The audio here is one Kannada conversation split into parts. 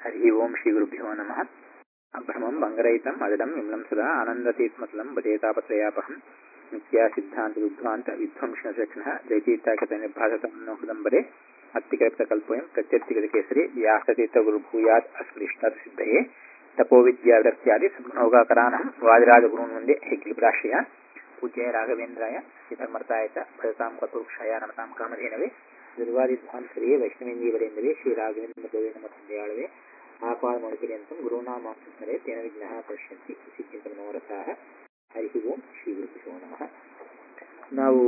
हरि ओं श्रीगुरुभ्यो नमः अभ्रमं भङ्गरहितम् अजडं विम्लं सदा आनन्दतीत्मतलं भजेतापत्रयापहं नित्या सिद्धान्तविध्वान्त विध्वंसनशक्षणः जयतीर्थाकतनिर्भासतमनो हृदम्बरे अत्तिकल्पयं प्रत्यत्तिगतकेसरि व्यासतीर्थगुरुभूयात् अस्मृष्टात् सिद्धये तपोविद्यादत्यादि सद्गुणोगाकरानं वादिराजगुरून् वन्दे हेग्लिप्राश्रय पूज्याय राघवेन्द्राय श्रीधर्मर्ताय च भजतां कल्पवृक्षाय नमतां कामधेनवे ದುರ್ವಾದಿಧ್ವಾಂತರಿಯೇ ವೈಷ್ಣವೇಂದ್ರೀವರೇಂದ್ರವೇ ಶ್ರೀ ರಾಘವೇಂದ್ರ ಗವೇ ನಮ್ಮ ತಂದೆಯಾಳವೇ ಆಪಾದ ಮೊಳಕಿರಿಯಂತಂ ಗುರುನಾಮಾಂಸರೆ ತೇನ ವಿಘ್ನಃ ಪಶ್ಯಂತಿ ಸಿದ್ಧಿಂತ ಮನೋರಥಾಹ ಹರಿ ಓಂ ಶ್ರೀ ಗುರುಭ್ಯೋ ನಮಃ ನಾವು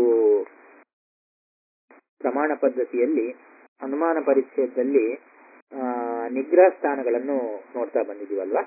ಪ್ರಮಾಣ ಪದ್ಧತಿಯಲ್ಲಿ ಅನುಮಾನ ಪರಿಚಯದಲ್ಲಿ ನಿಗ್ರಹ ಸ್ಥಾನಗಳನ್ನು ನೋಡ್ತಾ ಬಂದಿದ್ದೀವಲ್ವಾ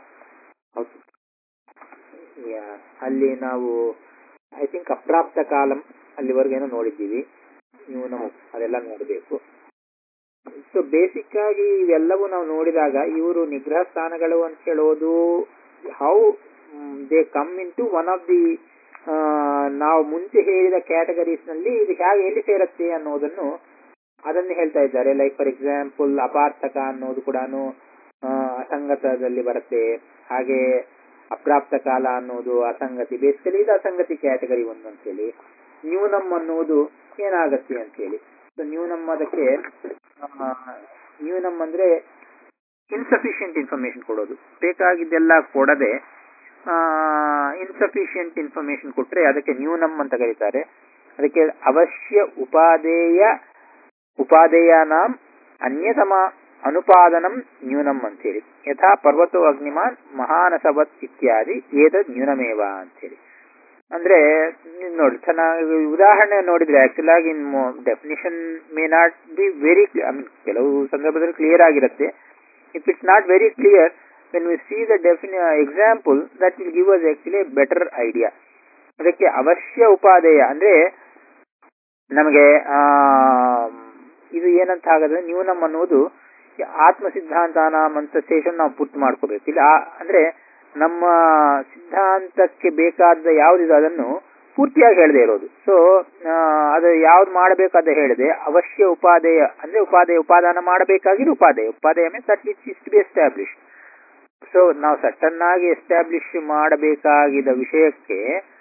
ಅಲ್ಲಿ ನಾವು ಐ ಥಿಂಕ್ ಅಪ್ರಾಪ್ತ ಕಾಲಂ ಅಲ್ಲಿವರೆಗೇನೋ ನೋಡಿದ್ದೀವಿ ನೀವು ನಾವು ಅದೆಲ್ಲ ನೋಡಬೇಕು ಸೊ ಬೇಸಿಕ್ ಆಗಿ ಇವೆಲ್ಲವೂ ನಾವು ನೋಡಿದಾಗ ಇವರು ನಿಗ್ರಹ ಸ್ಥಾನಗಳು ಅಂತ ಹೇಳೋದು how they come into one of the ನಾವು ಮುಂಚೆ ಹೇಳಿದ ಕ್ಯಾಟಗರೀಸ್ ನಲ್ಲಿ ಇದು ಹೇಗೆ ಎಲ್ಲಿ ಸೇರುತ್ತೆ ಅನ್ನೋದನ್ನು ಅದನ್ನು ಹೇಳ್ತಾ ಇದ್ದಾರೆ ಲೈಕ್ ಫಾರ್ ಎಕ್ಸಾಂಪಲ್ ಅಪಾರ್ಥಕ ಅನ್ನೋದು ಕೂಡ ಅಸಂಗತದಲ್ಲಿ ಬರುತ್ತೆ ಹಾಗೆ ಅಪ್ರಾಪ್ತ ಕಾಲ ಅನ್ನೋದು ಅಸಂಗತಿ ಬೇಸಿಕಲಿ ಇದು ಅಸಂಗತಿ ಕ್ಯಾಟಗರಿ ಒಂದು ಅಂತೇಳಿ ನ್ಯೂನಮ್ ಅನ್ನೋದು ಏನಾಗತ್ತೆ ಅಂತ ಹೇಳಿ ನ್ಯೂನಮ್ ಅದಕ್ಕೆ ನ್ಯೂನಮ್ ಅಂದ್ರೆ ಇನ್ಸಫಿಷಿಯಂಟ್ ಇನ್ಫಾರ್ಮೇಶನ್ ಕೊಡೋದು ಬೇಕಾಗಿದ್ದೆಲ್ಲ ಕೊಡದೆ ಇನ್ಸಫಿಷಿಯಂಟ್ ಇನ್ಫಾರ್ಮೇಶನ್ ಕೊಟ್ರೆ ಅದಕ್ಕೆ ನ್ಯೂನಮ್ ಅಂತ ಕರೀತಾರೆ ಅದಕ್ಕೆ ಅವಶ್ಯ ಉಪಾದೇಯ ಉಪಾದೇಯಾನಾಂ ಅನ್ಯತಮ ಅನುಪಾದನಂ ನ್ಯೂನಮ್ ಅಂತೇಳಿ ಯಥಾ ಪರ್ವತೋ ಅಗ್ನಿಮಾನ್ ಮಹಾನಸವತ್ ಇತ್ಯಾದಿ ಏತದ್ ನ್ಯೂನಮೇವ ಅಂತೇಳಿ ಅಂದ್ರೆ ನೋಡಿ ಚೆನ್ನಾಗಿ ಉದಾಹರಣೆ ನೋಡಿದ್ರೆ ಆಕ್ಚುಲ್ ಆಗಿ in definition may not be very I mean ಕೆಲವು ಸಂದರ್ಭದಲ್ಲಿ ಕ್ಲಿಯರ್ ಆಗಿರುತ್ತೆ if it's not very clear when we see the definition example that will give us actually better idea ಅದಕ್ಕೆ ಅವಶ್ಯ ಉಪಾದೇಯ ಅಂದ್ರೆ ನಮಗೆ ಇದು ಏನಂತ ಹಾಗಾದ್ರೆ ನ್ಯೂನಮ್ ಅನ್ನೋದು ಆತ್ಮ ಸಿದ್ಧಾಂತನ ಅಂತ ಸ್ಟೇಷನ್ ನಾವು ಪುಟ್ ಮಾಡ್ಕೋಬೇಕು ಇಲ್ಲಿ ಅಂದ್ರೆ ನಮ್ಮ ಸಿದ್ಧಾಂತಕ್ಕೆ ಬೇಕಾದ ಯಾವುದಿದೆ ಅದನ್ನು ಪೂರ್ತಿಯಾಗಿ ಹೇಳದೆ ಇರೋದು ಸೊ ಅದು ಯಾವ್ದು ಮಾಡಬೇಕಾದ ಹೇಳಿದೆ ಅವಶ್ಯ ಉಪಾದೇಯ ಅಂದ್ರೆ ಉಪಾದೇಯ ಉಪಾದಾನ ಮಾಡಬೇಕಾಗಿರೋ ಉಪಾದೇಯ ಉಪಾದೇಯ means that it's is be establish so ನಾವು ಸಟನ್ ಆಗಿ ಎಸ್ಟಾಬ್ಲಿಷ್ ಮಾಡಬೇಕಾಗಿದ್ದ ವಿಷಯಕ್ಕೆ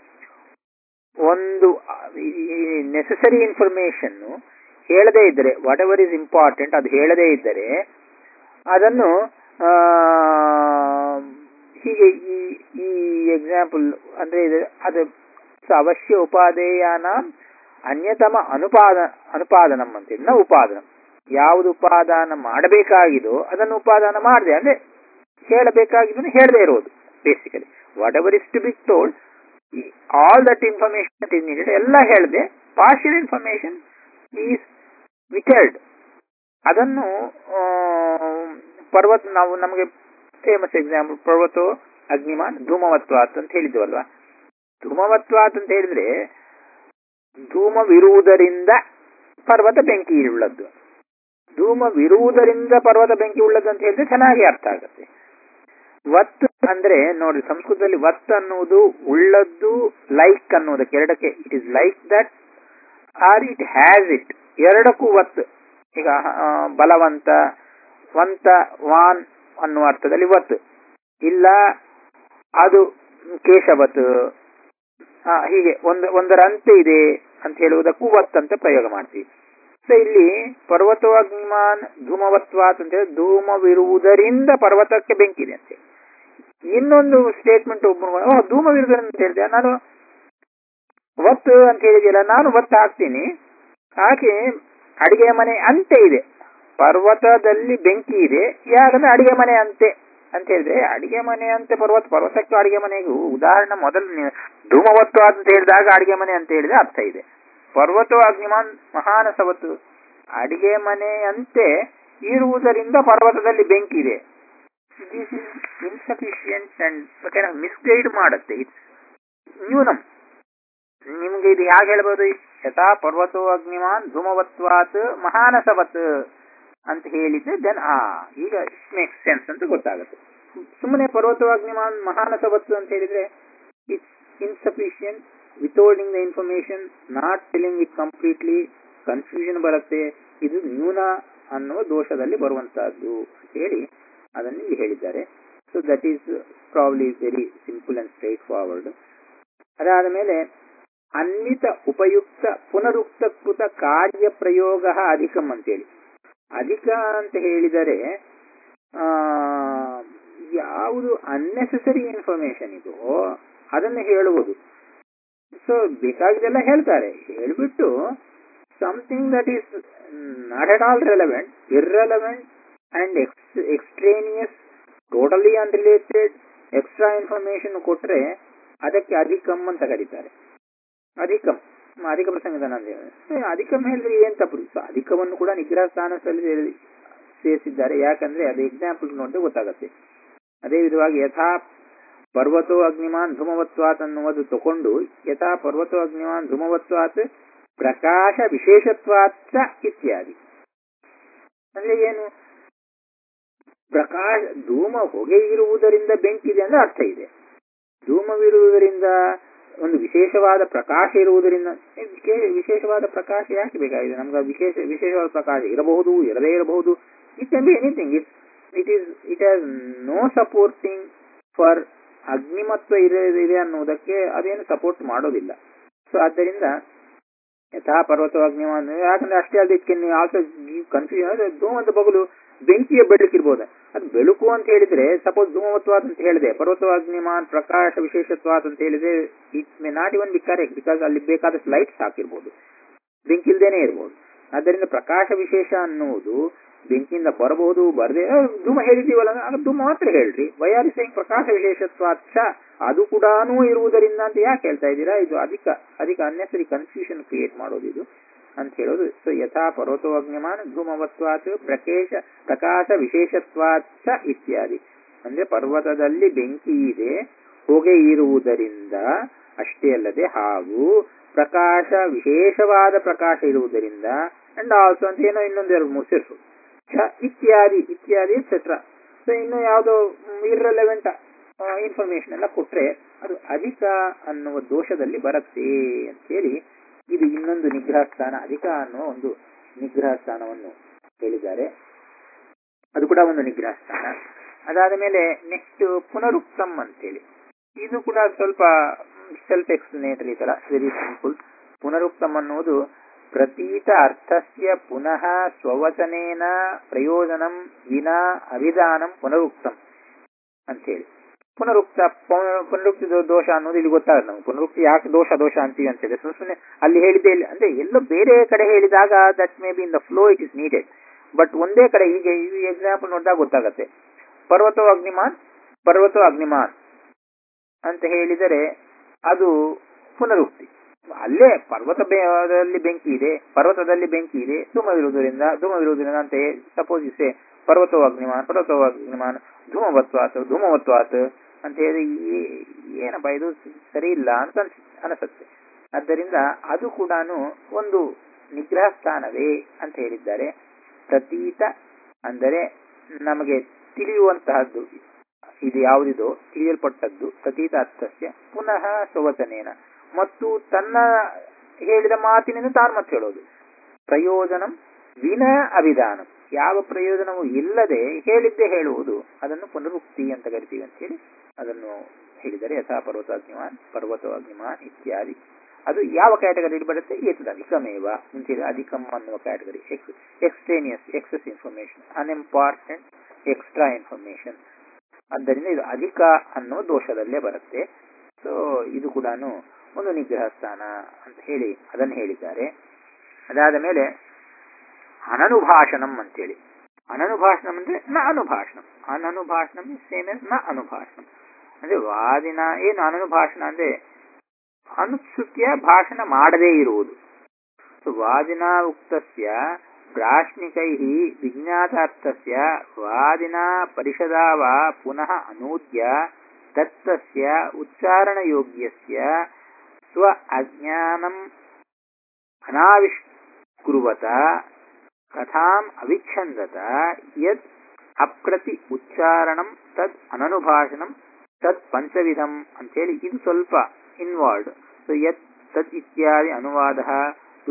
ಒಂದು ನೆಸಸರಿ ಇನ್ಫಾರ್ಮೇಶನ್ ಹೇಳದೇ ಇದ್ದರೆ ವಾಟ್ ಎವರ್ ಇಸ್ ಇಂಪಾರ್ಟೆಂಟ್ ಅದು ಹೇಳದೇ ಇದ್ದರೆ ಅದನ್ನು ಹೀಗೆ ಈ ಈ ಎಕ್ಸಾಂಪಲ್ ಅಂದ್ರೆ ಅದು ಅವಶ್ಯ ಉಪಾದೇಯನ ಅನ್ಯತಮ ಅನುಪಾದ ಅನುಪಾದನಂ ಅಂತೇಳಿ ನಾವು ಉಪಾದನ ಯಾವುದು ಉಪಾದಾನ ಮಾಡಬೇಕಾಗಿದೋ ಅದನ್ನು ಉಪಾದಾನ ಮಾಡಿದೆ ಅಂದ್ರೆ ಹೇಳಬೇಕಾಗಿದ್ದನ್ನು ಹೇಳದೇ ಇರೋದು basically whatever is to be told all that information is needed ಎಲ್ಲ ಹೇಳಿದೆ ಪಾರ್ಷಿಯಲ್ ಇನ್ಫಾರ್ಮೇಶನ್ ಈಸ್ ವಿಟೆಲ್ಡ್ ಅದನ್ನು ಪರ್ವತ ನಾವು ನಮಗೆ ಫೇಮಸ್ ಎಕ್ಸಾಂಪಲ್ ಪರ್ವತೋ ಅಗ್ನಿಮಾನ್ ಧೂಮವತ್ವಾತ್ ಅಂತ ಹೇಳಿದ್ವಲ್ವಾ ಧೂಮವತ್ವಾತ್ ಅಂತ ಹೇಳಿದ್ರೆ ಧೂಮವಿರುವುದರಿಂದ ಪರ್ವತ ಬೆಂಕಿ ಉಳ್ಳದ್ದು ಧೂಮವಿರುವುದರಿಂದ ಪರ್ವತ ಬೆಂಕಿ ಉಳ್ಳದ್ದು ಅಂತ ಹೇಳಿದ್ರೆ ಚೆನ್ನಾಗಿ ಅರ್ಥ ಆಗುತ್ತೆ ವತ್ ಅಂದ್ರೆ ನೋಡಿ ಸಂಸ್ಕೃತದಲ್ಲಿ ವತ್ ಅನ್ನುವುದು ಉಳ್ಳದ್ದು ಲೈಕ್ ಅನ್ನೋದಕ್ಕೆ ಎರಡಕ್ಕೆ it is like that are it has it ಎರಡಕ್ಕೂ ವತ್ ಈಗ ಬಲವಂತ ವಂತ ವಾನ್ ಅನ್ನುವ ಅರ್ಥದಲ್ಲಿ ವತ್ ಇಲ್ಲ ಅದು ಕೇಶವತ್ ಹೀಗೆ ಒಂದು ಒಂದರ ಅಂತೆ ಇದೆ ಅಂತ ಹೇಳುವುದಕ್ಕೂ ವತ್ ಅಂತ ಪ್ರಯೋಗ ಮಾಡ್ತೀವಿ ಸೊ ಇಲ್ಲಿ ಪರ್ವತವಾಗ್ನಿಮಾನ್ ಧೂಮವತ್ವಾತ್ ಅಂತ ಹೇಳಿ ಧೂಮವಿರುವುದರಿಂದ ಪರ್ವತಕ್ಕೆ ಬೆಂಕಿದೆ ಅಂತ ಇನ್ನೊಂದು ಸ್ಟೇಟ್ಮೆಂಟ್ ಒಬ್ಬ ಧೂಮವಿರುವುದರಿಂದ ಅಂತ ಹೇಳಿದೆ ನಾನು ಒತ್ತು ಅಂತ ಹೇಳಿದೆಯಲ್ಲ ನಾನು ಒತ್ತು ಹಾಕ್ತೀನಿ ಹಾಕಿ ಅಡಿಗೆ ಮನೆ ಅಂತೆ ಇದೆ ಪರ್ವತದಲ್ಲಿ ಬೆಂಕಿ ಇದೆ ಯಾಕಂದ್ರೆ ಅಡಿಗೆ ಮನೆ ಅಂತೆ ಅಂತ ಹೇಳಿದ್ರೆ ಅಡಿಗೆ ಮನೆ ಅಂತೆ ಪರ್ವತ ಪರ್ವತಕ್ಕೂ ಅಡಿಗೆ ಮನೆಗೂ ಉದಾಹರಣೆ ಮೊದಲು ಧೂಮವತ್ತು ಅಂತ ಹೇಳಿದಾಗ ಅಡಿಗೆ ಮನೆ ಅಂತ ಹೇಳಿದ್ರೆ ಅರ್ಥ ಇದೆ ಪರ್ವತ ಅಗ್ನಿಮಾನ್ ಮಹಾನಸವತ್ತು ಅಡಿಗೆ ಮನೆಯಂತೆ ಇರುವುದರಿಂದ ಪರ್ವತದಲ್ಲಿ ಬೆಂಕಿ ಇದೆ this is insufficient and misguide ಮಾಡುತ್ತೆ ಇಟ್ಸ್ ನ್ಯೂನಮ್ ನಿಮ್ಗೆ ಇದು ಹೇಗೆ ಹೇಳ್ಬೋದು ಯಥಾ ಪರ್ವತೋ ಅಗ್ನಿಮಾನ್ ಧೂಮವತ್ವಾತ್ ಮಹಾನಸವತ್ ಅಂತ ಹೇಳಿದ್ರೆ ದೆನ್ ಆ ಈಗ ಮೇಕ್ ಸೆನ್ಸ್ ಅಂತ ಗೊತ್ತಾಗುತ್ತೆ ಸುಮ್ಮನೆ ಪರ್ವತೋ ಅಗ್ನಿಮಾನ್ ಮಹಾನಸವತ್ ಅಂತ ಹೇಳಿದ್ರೆ it's insufficient withholding the information not telling it completely confusion ಬರುತ್ತೆ ಇದು ನ್ಯೂನ ಅನ್ನುವ ದೋಷದಲ್ಲಿ ಬರುವಂತಹದ್ದು ಅಂತ ಹೇಳಿ ಅದನ್ನು ಇಲ್ಲಿ ಹೇಳಿದ್ದಾರೆ so that is probably very simple and straightforward ಅದಾದ ಮೇಲೆ ಅನ್ವಿತ ಉಪಯುಕ್ತ ಪುನರುಕ್ತಕೃತ ಕಾರ್ಯ ಪ್ರಯೋಗ ಅಧಿಕಂ ಅಂತೇಳಿ ಅಧಿಕ ಅಂತ ಹೇಳಿದರೆ ಆ, ಯಾವುದು ಅನ್ನೆಸೆಸರಿ ಇನ್ಫಾರ್ಮೇಶನ್ ಇದೋ ಅದನ್ನು ಹೇಳುವುದು ಸೊ ಬೇಕಾಗಿದೆಲ್ಲ ಹೇಳ್ತಾರೆ ಹೇಳ್ಬಿಟ್ಟು something that is not at all relevant irrelevant and ex extraneous totally unrelated extra information ಕೊಟ್ರೆ ಅದಕ್ಕೆ ಅಧಿಕಂ ಅಂತ ಕರೀತಾರೆ ಅಧಿಕಂ ಮ, ಅಧಿಕ ಪ್ರಸಂಗದ ಅಧಿಕಂ ಹೇಳಿದ್ರೆ ಏನ್ ತಪ್ಪು ಸೊ ಅಧಿಕವನ್ನು ಕೂಡ ನಿಗ್ರಹ ಸ್ಥಾನದಲ್ಲಿ ಸೇರಿ- ಸೇರಿಸಿದ್ದಾರೆ ಯಾಕಂದ್ರೆ ಅದು ಎಕ್ಸಾಂಪಲ್ ನೋಡಿದ್ರೆ ಗೊತ್ತಾಗತ್ತೆ ಅದೇ ವಿಧವಾಗಿ ಯಥಾ ಪರ್ವತೋ ಅಗ್ನಿಮಾನ್ ಧೂಮವತ್ವಾತ್ ಅನ್ನುವುದು ತಕೊಂಡು ಯಥಾ ಪರ್ವತೋ ಅಗ್ನಿಮಾನ್ ಧೂಮವತ್ವಾತ್ ಪ್ರಕಾಶ ವಿಶೇಷತ್ವಾತ್ ಇತ್ಯಾದಿ ಅಂದ್ರೆ ಏನು ಪ್ರಕಾಶ ಧೂಮ ಹೊಗೆ ಇರುವುದರಿಂದ ಬೆಂಕಿದೆ ಅಂದ್ರೆ ಅರ್ಥ ಇದೆ ಧೂಮವಿರುವುದರಿಂದ ಒಂದು ವಿಶೇಷವಾದ ಪ್ರಕಾಶ ಇರುವುದರಿಂದ ಏ, ವಿಶೇ- ವಿಶೇಷವಾದ ಪ್ರಕಾಶ ಯಾಕೆ ಬೇಕಾಗಿದೆ ನಮ್ಗೆ ಆ ವಿಶೇಷ ವಿಶೇಷವಾದ ಪ್ರಕಾಶ ಇರಬಹುದು ಇರದೇ ಇರಬಹುದು it can be anything it it is it has no supporting for ಅಗ್ನಿಮತ್ವ ಇದೆ ಇದೆ ಅನ್ನುವುದಕ್ಕೆ ಅದೇನು ಸಪೋರ್ಟ್ ಮಾಡೋದಿಲ್ಲ ಸೊ ಆದ್ದರಿಂದ ಯಥಾ ಪರ್ವತ ಅಗ್ನಿಮಾನ್ ಯಾಕಂದ್ರೆ ಅಷ್ಟೇ ಅಲ್ಲದೆ ಇಟ್ ಕೆನ್ ಆಲ್ಸೋ ಕನ್ಫ್ಯೂಷನ್ ಧೂಮದ ಬಗಲು ಬೆಂಕಿಯ ಬೆಳಕಿರ್ಬೋದು ಅದು ಬೆಳಕು ಅಂತ ಹೇಳಿದ್ರೆ ಸಪೋಸ್ ಧೂಮವತ್ವಾದ್ ಅಂತ ಹೇಳಿದೆ ಪರ್ವತ ಅಗ್ನಿಮಾನ್ ಪ್ರಕಾಶ ವಿಶೇಷತ್ವಾದ್ ಅಂತ ಹೇಳಿದ್ರೆ it may not even be correct because ಅಲ್ಲಿ ಬೇಕಾದಷ್ಟು ಲೈಟ್ಸ್ ಹಾಕಿರ್ಬೋದು ಬೆಂಕಿ ಇಲ್ದೇನೆ ಇರ್ಬೋದು ಆದ್ದರಿಂದ ಪ್ರಕಾಶ ವಿಶೇಷ ಅನ್ನುವುದು ಬೆಂಕಿಯಿಂದ ಬರಬಹುದು ಬರದೆ ಧೂಮ ಹೇಳಿದ್ದೀವಲ್ಲ ಆಗ ಧೂಮ ಮಾತ್ರ ಹೇಳ್ರಿ ವಯಾರಿ ಸೈಂಗ್ ಪ್ರಕಾಶ ವಿಶೇಷತ್ವಾಚ ಅದು ಕೂಡ ಇರುವುದರಿಂದ ಅಂತ ಯಾಕೆ ಹೇಳ್ತಾ ಇದ್ದೀರಾ ಇದು ಅಧಿಕ ಅಧಿಕ ಅನ್ನೆಸರಿ ಕನ್ಫ್ಯೂಷನ್ ಕ್ರಿಯೇಟ್ ಮಾಡೋದು ಇದು ಅಂತ ಹೇಳೋದು ಸೊ ಯಥಾ ಪರ್ವತೋ ಅಗ್ನಿಮಾನ್ ಧೂಮವತ್ವಾತ್ ಪ್ರಕೇಶ ಪ್ರಕಾಶ ವಿಶೇಷತ್ವಾಚ ಇತ್ಯಾದಿ ಅಂದ್ರೆ ಪರ್ವತದಲ್ಲಿ ಬೆಂಕಿ ಇದೆ ಹೊಗೆ ಇರುವುದರಿಂದ ಅಷ್ಟೇ ಅಲ್ಲದೆ ಹಾಗೂ ಪ್ರಕಾಶ ವಿಶೇಷವಾದ ಪ್ರಕಾಶ ಇರುವುದರಿಂದ ಅಂಡ್ ಆಲ್ಸೋ ಅಂತ ಏನೋ ಇನ್ನೊಂದು ಎರಡು ಮೂರು ಸೇರಿಸು ಛ ಇತ್ಯಾದಿ ಇತ್ಯಾದಿ ಎಕ್ಸೆಟ್ರಾ ಸೊ ಇನ್ನು ಯಾವುದೋ ಇರ್ರೆಲೆವೆಂಟ್ ಇನ್ಫಾರ್ಮೇಶನ್ ಎಲ್ಲ ಕೊಟ್ರೆ ಅದು ಅಧಿಕ ಅನ್ನುವ ದೋಷದಲ್ಲಿ ಬರುತ್ತೆ ಅಂತೇಳಿ ಇದು ಇನ್ನೊಂದು ನಿಗ್ರಹ ಸ್ಥಾನ ಅಧಿಕ ಅನ್ನುವ ಒಂದು ನಿಗ್ರಹ ಸ್ಥಾನವನ್ನು ಹೇಳಿದ್ದಾರೆ ಅದು ಕೂಡ ಒಂದು ನಿಗ್ರಹ ಸ್ಥಾನ ಅದಾದ ಮೇಲೆ ನೆಕ್ಸ್ಟ್ ಪುನರುಕ್ತಂ ಅಂತೇಳಿ ಇದು ಕೂಡ ಸ್ವಲ್ಪ ಸೆಲ್ಫ್ ಎಕ್ಸ್ಪ್ಲನೇಟರಿ ತರ ವೆರಿ ಸಿಂಪಲ್ ಪುನರುಕ್ತಂ ಅನ್ನುವುದು ಪ್ರತೀತ ಅರ್ಥಸ್ಯ ಪುನಃ ಸ್ವವಚನೇನ ಪ್ರಯೋಜನಂ ವಿನಾ ಅಭಿಧಾನಂ ಪುನರುಕ್ತಂ ಅಂತೇಳಿ ಪುನರುಕ್ತ ಪುನ- ಪುನರುಕ್ತಿ ದೋ- ದೋಷ ಅನ್ನೋದು ಇಲ್ಲಿ ಗೊತ್ತಾಗುತ್ತೆ ನಮ್ಗೆ ಪುನರುಕ್ತಿ ಯಾಕೆ ದೋಷ ದೋಷ ಅಂತೀವಿ ಅಂತೇಳಿ ಸುಮ್ಮನೆ ಸುಮ್ಮನೆ ಅಲ್ಲಿ ಹೇಳಿದೆ ಇಲ್ಲಿ ಅಂದ್ರೆ ಎಲ್ಲೋ ಬೇರೆ ಕಡೆ ಹೇಳಿದಾಗ that may be in the flow it is needed but ಒಂದೇ ಕಡೆ ಹೀಗೆ ಈ ಎಕ್ಸಾಂಪಲ್ ನೋಡಿದಾಗ ಗೊತ್ತಾಗತ್ತೆ ಪರ್ವತೋ ಅಗ್ನಿಮಾನ್ ಪರ್ವತೋ ಅಗ್ನಿಮಾನ್ ಅಂತ ಹೇಳಿದರೆ ಅದು ಪುನರುಕ್ತಿ ಅಲ್ಲೇ ಪರ್ವತ ಬೆ- ಬೆಂಕಿ ಇದೆ ಪರ್ವತದಲ್ಲಿ ಬೆಂಕಿ ಇದೆ ಧೂಮವಿರುವುದರಿಂದ ಧೂಮವಿರುವುದರಿಂದ ಅಂತ ಸಪೋಸ್ ಇಸೆ ಪರ್ವತೋ ಅಗ್ನಿಮಾನ್ ಪರ್ವತೋ ಅಗ್ನಿಮಾನ್ ಧೂಮವತ್ವಾತ್ ಧೂಮವತ್ವಾತ್ ಅಂತ ಹೇಳಿ ಈ- ಏನಪ್ಪ ಇದು ಸರಿ ಇಲ್ಲ ಅಂತ ಅನ್ಸ್- ಅನಿಸುತ್ತೆ ಆದ್ದರಿಂದ ಅದು ಕೂಡ ಒಂದು ನಿಗ್ರಹ ಸ್ಥಾನವೇ ಅಂತ ಹೇಳಿದ್ದಾರೆ ಪ್ರತೀತ ಅಂದರೆ ನಮಗೆ ತಿಳಿಯುವಂತಹದ್ದು ಇದು ಯಾವುದಿದೋ ತಿಳಿಯಲ್ಪಟ್ಟದ್ದು ಪ್ರತೀತ ಅರ್ಥಸ್ಯ ಪುನಃ ಸ್ವವಚನೇನ ಮತ್ತು ತನ್ನ ಹೇಳಿದ ಮಾತಿನಿಂದ ತಾನು ಮತ್ತೆ ಹೇಳೋದು ಪ್ರಯೋಜನಂ ವಿನ ಅಭಿಧಾನಂ ಯಾವ ಪ್ರಯೋಜನವೂ ಇಲ್ಲದೆ ಹೇಳಿದ್ದೇ ಹೇಳುವುದು ಅದನ್ನು ಪುನರುಕ್ತಿ ಅಂತ ಕರಿತೀವಿ ಅಂತ ಹೇಳಿ ಅದನ್ನು ಹೇಳಿದರೆ ಯಥಾ ಪರ್ವತ ಅಗ್ನಿಮಾನ್ ಪರ್ವತ ಅಗ್ನಿಮಾನ್ ಇತ್ಯಾದಿ ಅದು ಯಾವ ಕ್ಯಾಟಗರಿ ಬರುತ್ತೆ ಏತದ ಅಧಿಕಮೇವ ಮುಂಚೆ ಅಧಿಕಂ ಅನ್ನುವ category ex extraneous excess information unimportant extra information ಆದ್ದರಿಂದ ಇದು ಅಧಿಕ ಅನ್ನೋ ದೋಷದಲ್ಲೇ ಬರುತ್ತೆ ಸೊ ಇದು ಕೂಡ ಒಂದು ನಿಗ್ರಹ ಸ್ಥಾನ ಅಂತ ಹೇಳಿ ಅದನ್ನು ಹೇಳಿದ್ದಾರೆ ಅದಾದ ಮೇಲೆ ಅನನುಭಾಷಣಂ ಅಂತೇಳಿ ಅನನುಭಾಷಣಂ ಅಂದ್ರೆ ನ ಅನುಭಾಷಣಂ ಅನನುಭಾಷಣಂ ಸೇಮ್ ಎಸ್ ನ ಅನುಭಾಷಣಂ ಅಂದ್ರೆ ವಾದಿನ ಏನು ಅನನುಭಾಷಣ ಅಂದ್ರೆ ಅನುಶ್ರುತಿಯ ಭಾಷಣ ಮಾಡದೇ ಇರುವುದು ಸೊ ವಾದಿನ ಉಕ್ತಸ್ಯ ಪ್ರಾಶ್ನಿಕೈ ವಿಜ್ಞಾತಾರ್ಥಸ್ಯ ವಾದಿನ ಪರಿಷದಾ ವಾ ಪುನಃ ಅನೂದ್ಯ ದತ್ತಸ್ಯ ಉಚ್ಚಾರಣಯೋಗ್ಯಸ್ಯ ಸ್ವ ಅಜ್ಞಾನಂ ಅನಾವಿಷ್ಕುರ್ವತ ಕಥಾಂ ಅವಿಚ್ಛಂದತ ಯತ್ ಅಪ್ರತಿ ಉಚ್ಚಾರಣಂ ತದ್ ಅನನುಭಾಷಣಂ ತದ್ ಪಂಚವಿಧಂ ಅಂತೇಳಿ ಇದು ಸ್ವಲ್ಪ ಇನ್ವಾಲ್ವ್ಡ್ ಸೊ ಯತ್ ತದ್ ಇತ್ಯಾದಿ ಅನುವಾದ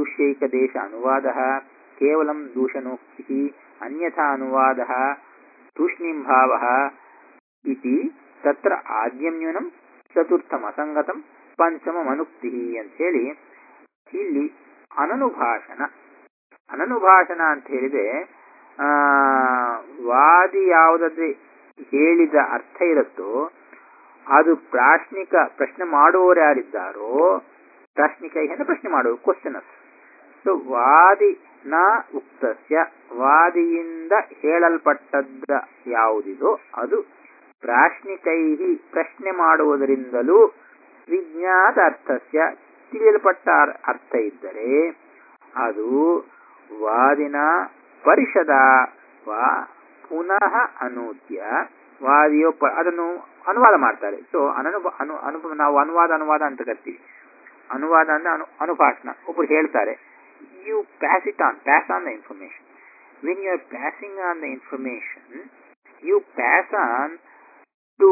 ದುಷ್ಯೈಕದೇಶ ಅನುವಾದ ಕೇವಲಂ ದೂಷಣೋಕ್ತಿ ಅನ್ಯಥಾ ಅನುವಾದ ತೂಷ್ಣೀಂ ಭಾವ ಇತಿ ತತ್ರ ಆದ್ಯಂ ನ್ಯೂನಂ ಚತುರ್ಥಂ ಅಸಂಗತಂ ಪಂಚಮಂ ಅನುಕ್ತಿ ಅಂತ ಹೇಳಿ ಇಲ್ಲಿ ಅನನುಭಾಷಣ ಅನನುಭಾಷಣ ಅಂತ ಹೇಳಿದ್ರೆ ಆ ವಾದಿ ಯಾವುದಾದ್ರೆ ಹೇಳಿದ ಅರ್ಥ ಇರುತ್ತೋ ಅದು ಪ್ರಾಶ್ನಿಕ ಪ್ರಶ್ನೆ ಮಾಡುವವರು ಯಾರಿದ್ದಾರೋ ಪ್ರಾಶ್ನಿಕ ಏನು ಪ್ರಶ್ನೆ ಮಾಡುವ ಕ್ವಶನಸ್ ಸೊ ವಾದಿ ನ ಉಕ್ತಸ್ಯ ವಾದಿಯಿಂದ ಹೇಳಲ್ಪಟ್ಟದ್ದ ಯಾವುದಿದೋ ಅದು ಪ್ರಾಶ್ನಿಕೈ ಪ್ರಶ್ನೆ ಮಾಡುವುದರಿಂದಲೂ ವಿಜ್ಞಾತ ಅರ್ಥಸ್ಯ ತಿಳಿಯಲ್ಪಟ್ಟ ಅರ್ಥ ಇದ್ದರೆ ಅದು ವಾದಿನ ಪರಿಷದ ವಾ ಪುನಃ ಅನೂದ್ಯ ವಾದಿಯೋ ಅದನ್ನು ಅನುವಾದ ಮಾಡ್ತಾರೆ ಸೊ ಅನನು ಅನು ಅನು ನಾವು ಅನುವಾದ ಅನುವಾದ ಅಂತ ಕರಿತೀವಿ ಅನುವಾದ ಅಂದ್ರೆ ಅನು ಅನುಭಾಷಣ ಒಬ್ರು ಹೇಳ್ತಾರೆ you pass it on pass on the information when you are passing on the information you pass on to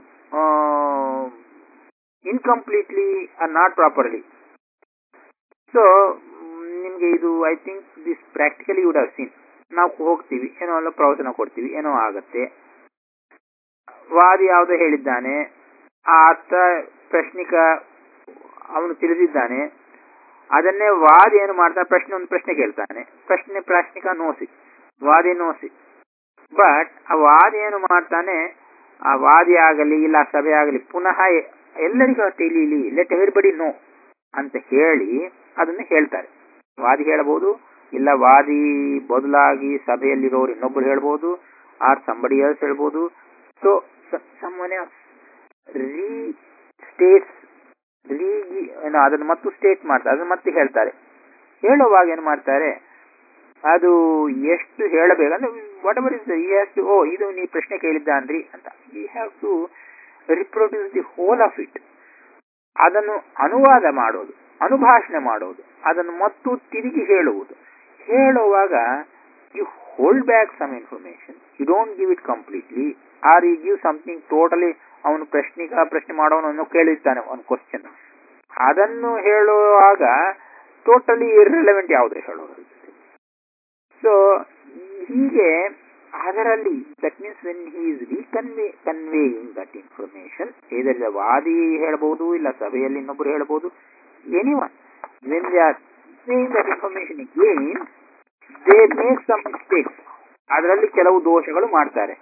incompletely or not properly so ನಿಮಗೆ ಇದು I think this practically would have seen ನಾವು ಹೋಗ್ತೀವಿ ಏನೋ ಎಲ್ಲ ಪ್ರವಚನ ಕೊಡ್ತೀವಿ ಏನೋ ಆಗತ್ತೆ ವಾದಿ ಯಾವುದೋ ಹೇಳಿದ್ದಾನೆ ಆ ಅರ್ಥ ಪ್ರಶ್ನಿಕ ಅವನು ತಿಳಿದಿದ್ದಾನೆ ಅದನ್ನೇ ವಾದಿ ಏನು ಮಾಡ್ತಾನೆ ಪ್ರಶ್ನೆ ಒಂದು ಪ್ರಶ್ನೆ ಕೇಳ್ತಾನೆ ಪ್ರಶ್ನೆ ಪ್ರಾಶ್ನಿಕ ನೋಸಿ ವಾದಿ ನೋಸಿ ಬಟ್ ಆ ವಾದಿ ಏನು ಮಾಡ್ತಾನೆ ಆ ವಾದಿ ಆಗಲಿ ಇಲ್ಲ ಸಭೆ ಆಗಲಿ ಪುನಃ ಎಲ್ಲರಿಗೂ ತಿಳಿಯಲಿ ಲೆಟ್ ಎವ್ರಿಬಡಿ ನೋ ಅಂತ ಹೇಳಿ ಅದನ್ನು ಹೇಳ್ತಾರೆ ವಾದಿ ಹೇಳಬಹುದು ಇಲ್ಲ ವಾದಿ ಬದಲಾಗಿ ಸಭೆಯಲ್ಲಿರೋರು ಇನ್ನೊಬ್ರು ಹೇಳ್ಬೋದು ಆರ್ ಸಂಬಡಿ ಎಲ್ಸ್ ಹೇಳ್ಬೋದು ಸೊ ಸಮ್ಮನೆ ರೀ ಸ್ಟೇಟ್ಸ್ ರೀ ಅದನ್ನು ಮತ್ತು ಸ್ಟೇಟ್ ಮಾಡ್ತಾರೆ ಅದನ್ನು ಮತ್ತೆ ಹೇಳ್ತಾರೆ ಹೇಳುವಾಗ ಏನು ಮಾಡ್ತಾರೆ ಅದು ಎಷ್ಟು ಹೇಳಬೇಕಂದ್ರೆ whatever is he has to ಓ ಇದು ನೀ ಪ್ರಶ್ನೆ ಕೇಳಿದ್ದಾನ್ರಿ ಅಂತ he have to reproduce the whole of it ಅದನ್ನು ಅನುವಾದ ಮಾಡೋದು ಅನುಭಾಷಣೆ ಮಾಡೋದು ಅದನ್ನು ಮತ್ತು ತಿರುಗಿ ಹೇಳುವುದು ಹೇಳುವಾಗ you hold back some information you don't give it completely or you give something totally ಅವನು ಪ್ರಶ್ನಿಕ ಪ್ರಶ್ನೆ ಮಾಡೋನು ಕೇಳಿರ್ತಾನೆ ಒಂದು ಕ್ವಶನ್ ಅದನ್ನು ಹೇಳುವಾಗ ಟೋಟಲಿ ಇರ್ರಿಲೆವೆಂಟ್ ಯಾವುದೇ ಹೇಳೋದು ಸೊ ಹೀಗೆ ಅದರಲ್ಲಿ that means when he is reconvey conveying that information ಇದರಿಂದ ವಾದಿ ಹೇಳಬಹುದು ಇಲ್ಲ ಸಭೆಯಲ್ಲಿ ಇನ್ನೊಬ್ಬರು ಹೇಳಬಹುದು any one when they are saying that information again they make some mistakes ಅದರಲ್ಲಿ ಕೆಲವು ದೋಷಗಳು ಮಾಡ್ತಾರೆ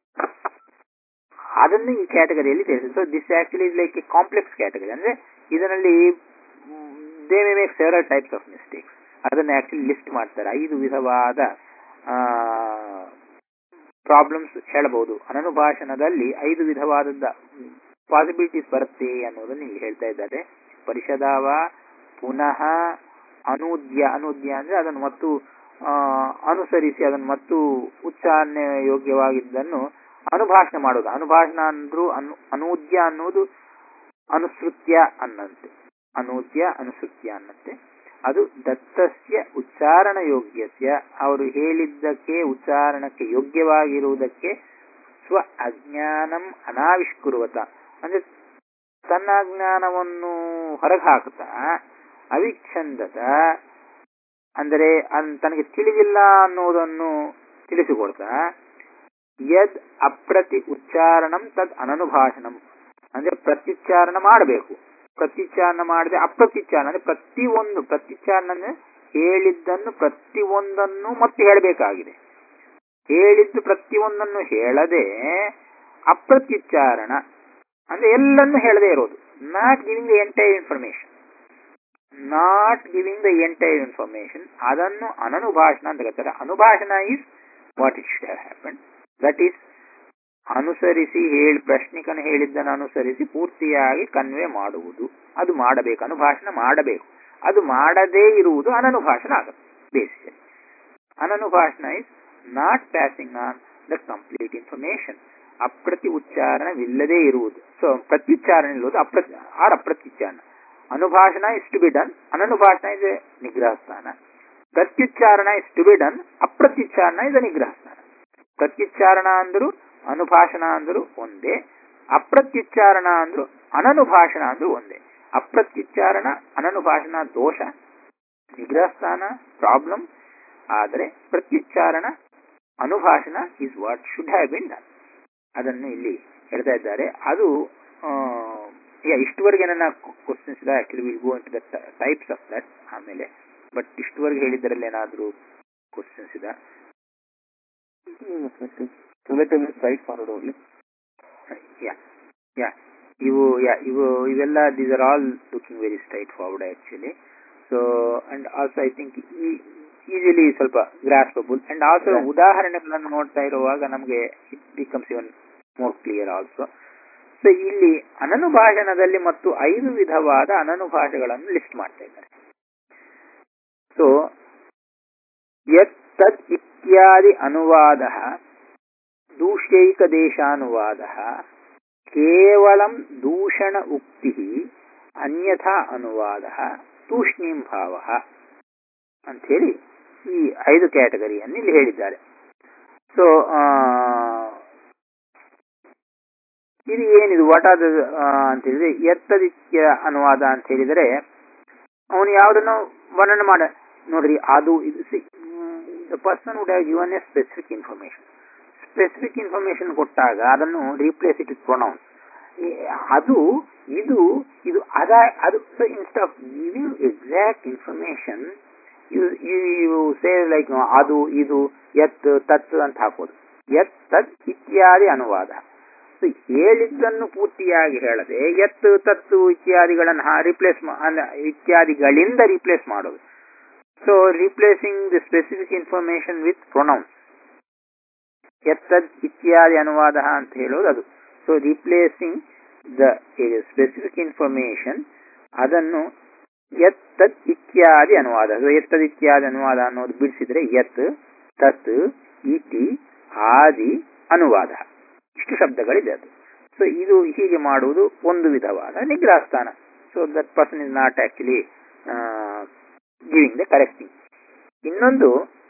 ಅದನ್ನು ಈ ಕ್ಯಾಟಗರಿಯಲ್ಲಿ ಸೇರಿಸಿ so this actually is like a complex category ಅಂದ್ರೆ ಇದರಲ್ಲಿ they may make several types of mistakes ಅದನ್ನು ಆಕ್ಚುಲಿ ಲಿಸ್ಟ್ ಮಾಡ್ತಾರೆ ಐದು ವಿಧವಾದ ಪ್ರಾಬ್ಲಮ್ಸ್ ಹೇಳಬಹುದು ಅನನುಭಾಷಣದಲ್ಲಿ ಐದು ವಿಧವಾದದ್ದ ಪಾಸಿಬಿಲಿಟೀಸ್ ಬರುತ್ತೆ ಅನ್ನೋದನ್ನು ಇಲ್ಲಿ ಹೇಳ್ತಾ ಇದ್ದಾರೆ ಪರಿಷದಾವ ಪುನಃ ಅನೂದ್ಯ ಅನೂದ್ಯ ಅಂದ್ರೆ ಅದನ್ನು ಮತ್ತು ಅನುಸರಿಸಿ ಅದನ್ನು ಮತ್ತು ಉಚ್ಚಾರಣೆ ಯೋಗ್ಯವಾಗಿದ್ದನ್ನು ಅನುಭಾಷಣೆ ಮಾಡೋದು ಅನುಭಾಷಣ ಅಂದ್ರು ಅನು ಅನೂದ್ಯ ಅನ್ನೋದು ಅನುಸೃತ್ಯ ಅನ್ನಂತೆ ಅನೂದ್ಯ ಅನುಸೃತ್ಯ ಅನ್ನಂತೆ ಅದು ದತ್ತಸ್ಯ ಉಚ್ಚಾರಣ ಯೋಗ್ಯಸ್ಯ ಅವರು ಹೇಳಿದ್ದಕ್ಕೆ ಉಚ್ಚಾರಣಕ್ಕೆ ಯೋಗ್ಯವಾಗಿರುವುದಕ್ಕೆ ಸ್ವ ಅಜ್ಞಾನಂ ಅನಾವಿಷ್ಕುರುವತ ಅಂದ್ರೆ ತನ್ನ ಅಜ್ಞಾನವನ್ನು ಹೊರಗೆ ಹಾಕುತ್ತಾ ಅವಿಚ್ಛಂದತ ಅಂದರೆ ತನಗೆ ತಿಳಿದಿಲ್ಲ ಅನ್ನೋದನ್ನು ತಿಳಿಸಿಕೊಡ್ತಾ ಯದ್ ಅಪ್ರತಿ ಉಚ್ಚಾರಣಂ ತದ್ ಅನನುಭಾಷಣಂ ಅಂದ್ರೆ ಪ್ರತ್ಯುಚ್ಚಾರಣ ಮಾಡಬೇಕು ಪ್ರತ್ಯುಚ್ಚಾರಣ ಮಾಡದೆ ಅಪ್ರತ್ಯುಚ್ಚಾರಣ ಅಂದ್ರೆ ಪ್ರತಿಯೊಂದು ಪ್ರತ್ಯುಚ್ಚಾರಣ ಅಂದ್ರೆ ಹೇಳಿದ್ದನ್ನು ಪ್ರತಿಯೊಂದನ್ನು ಮತ್ತೆ ಹೇಳಬೇಕಾಗಿದೆ ಹೇಳಿದ್ದು ಪ್ರತಿಯೊಂದನ್ನು ಹೇಳದೆ ಅಪ್ರತ್ಯುಚ್ಚಾರಣ ಅಂದ್ರೆ ಎಲ್ಲನ್ನು ಹೇಳದೆ ಇರೋದು not giving the entire information not giving the entire information ಅದನ್ನು ಅನನುಭಾಷಣ ಅಂತ ಕರೀತಾರೆ ಅನುಭಾಷಣ is what it should have happen that is ಅನುಸರಿಸಿ ಹೇಳಿ ಪ್ರಶ್ನಿಕನು ಹೇಳಿದ್ದನ್ನು ಅನುಸರಿಸಿ ಪೂರ್ತಿಯಾಗಿ ಕನ್ವೆ ಮಾಡುವುದು ಅದು ಮಾಡಬೇಕು ಅನುಭಾಷಣ ಮಾಡಬೇಕು ಅದು ಮಾಡದೇ ಇರುವುದು ಅನನುಭಾಷಣ ಆಗುತ್ತೆ ಬೇಸಿಕಲಿ ಅನನುಭಾಷಣ is not passing on the complete information ಅಪ್ರತಿ ಉಚ್ಚಾರಣವಿಲ್ಲದೇ ಇರುವುದು ಸೊ ಪ್ರತ್ಯುಚ್ಚಾರಣ ಇರುವುದು ಅಪ್ರತಿ ಆರ್ ಅಪ್ರತ್ಯುಚ್ಚಾರಣ ಅನುಭಾಷಣ ಇಸ್ ಟು ಬಿ ಡನ್ ಅನನುಭಾಷಣ ಇಸ್ ನಿಗ್ರಹ ಸ್ಥಾನ ಪ್ರತ್ಯುಚ್ಚಾರಣ ಇಸ್ ಟು ಬಿ ಡನ್ ಅಪ್ರತ್ಯುಚ್ಚಾರಣ ಇಸ್ ನಿಗ್ರಹ ಸ್ಥಾನ ಪ್ರತ್ಯುಚ್ಚಾರಣ ಅಂದ್ರು ಅನುಭಾಷಣ ಅಂದ್ರು ಒಂದೇ ಅಪ್ರತ್ಯುಚ್ಚಾರಣ ಅಂದ್ರು ಅನನುಭಾಷಣ ಅಂದ್ರು ಒಂದೇ ಅಪ್ರತ್ಯುಚ್ಚಾರಣ ಅನನುಭಾಷಣ ದೋಷ ನಿಗ್ರಹ ಸ್ಥಾನ ಪ್ರಾಬ್ಲಮ್ ಆದರೆ ಪ್ರತ್ಯುಚ್ಚಾರಣ ಅನುಭಾಷಣ is what should have been done ಅದನ್ನು ಇಲ್ಲಿ ಹೇಳ್ತಾ ಇದ್ದಾರೆ ಅದು ಯಾ ಇಷ್ಟುವರೆಗೆ ನನ್ನ ಕ್ವಶನ್ಸ್ ಇದೆ actually will go into the types of that ಆಮೇಲೆ ಬಟ್ ಇಷ್ಟುವರೆಗೆ ಹೇಳಿದ್ದರಲ್ಲಿ ಏನಾದರೂ ಕ್ವಶನ್ಸ್ ಇದೆ relatively straightforward only yeah yeah ಇವು ಯಾ ಇವು ಇವೆಲ್ಲ these are all looking very straightforward actually so and also I think easily ಸ್ವಲ್ಪ ಗ್ರಾಸ್ಪಬಲ್ ಅಂಡ್ ಆಲ್ಸೋ Yeah. ಉದಾಹರಣೆಗಳನ್ನು ನೋಡ್ತಾ ಇರುವಾಗ ನಮಗೆ it becomes even more clear also so ಇಲ್ಲಿ ಅನನುಭಾಷಣದಲ್ಲಿ ಮತ್ತು ಐದು ವಿಧವಾದ ಅನನುಭಾಷೆಗಳನ್ನು ಲಿಸ್ಟ್ ಮಾಡ್ತಾ ಇದ್ದಾರೆ ಸೊ ಯತ್ ತತ್ ಇತ್ಯಾದಿ ಅನುವಾದ ದೂಷ್ಯೈಕದೇಶಾನುವಾದ ಕೇವಲಂ ದೂಷಣ ಉಕ್ತಿ ಅನ್ಯಥಾ ಅನುವಾದ ತೂಷ್ಣೀಂ ಭಾವ ಅಂಥೇಳಿ ಈ ಐದು ಕ್ಯಾಟಗರಿಯನ್ನು ಇಲ್ಲಿ ಹೇಳಿದ್ದಾರೆ ಸೊ ಇದು ಏನಿದು ವಾಟ್ ಆರ್ ಅಂತ ಹೇಳಿದ್ರೆ ಎತ್ತದಿತ್ಯ ಅನುವಾದ ಅಂತ ಹೇಳಿದರೆ ಅವನು ಯಾವುದನ್ನು ವರ್ಣನೆ ಮಾಡ ನೋಡ್ರಿ ಅದು ಇದು the person would have given a specific information specific information ಕೊಟ್ಟಾಗ ಅದನ್ನು ರೀಪ್ಲೇಸ್ ಇಟ್ ಇಸ್ ಪ್ರೊನೌನ್ಸ್ ಅದು ಇದು ಇದು ಅದ ಅದು so instead of giving exact information you say like ಅದು ಇದು ಎತ್ ತತ್ ಅಂತ ಹಾಕೋದು ಎತ್ ತತ್ ಇತ್ಯಾದಿ ಅನುವಾದ ಸೊ ಹೇಳಿದ್ದನ್ನು ಪೂರ್ತಿಯಾಗಿ ಹೇಳದೆ ಎತ್ತು ತತ್ತು ಇತ್ಯಾದಿಗಳನ್ನು ರಿಪ್ಲೇಸ್ ಇತ್ಯಾದಿಗಳಿಂದ ರಿಪ್ಲೇಸ್ ಮಾಡೋದು so replacing the specific information with pronouns ಎತ್ತದ್ ಇತ್ಯಾದಿ ಅನುವಾದ ಅಂತ ಹೇಳೋದು ಅದು so replacing the specific information ಅದನ್ನು ಎತ್ತದ್ ಇತ್ಯಾದಿ ಅನುವಾದ ಸೊ ಎತ್ತದ್ ಇತ್ಯಾದಿ ಅನುವಾದ ಅನ್ನೋದು ಬಿಡಿಸಿದ್ರೆ ಎತ್ ತತ್ ಇತಿ ಆದಿ ಅನುವಾದ ಇಷ್ಟು ಶಬ್ದಗಳಿದೆ ಅದು ಸೊ ಇದು ಹೀಗೆ ಮಾಡುವುದು ಒಂದು ವಿಧವಾದ ನಿಗ್ರಹಸ್ಥಾನ so that person is not actually giving the correcting ಇನ್ನೊಂದು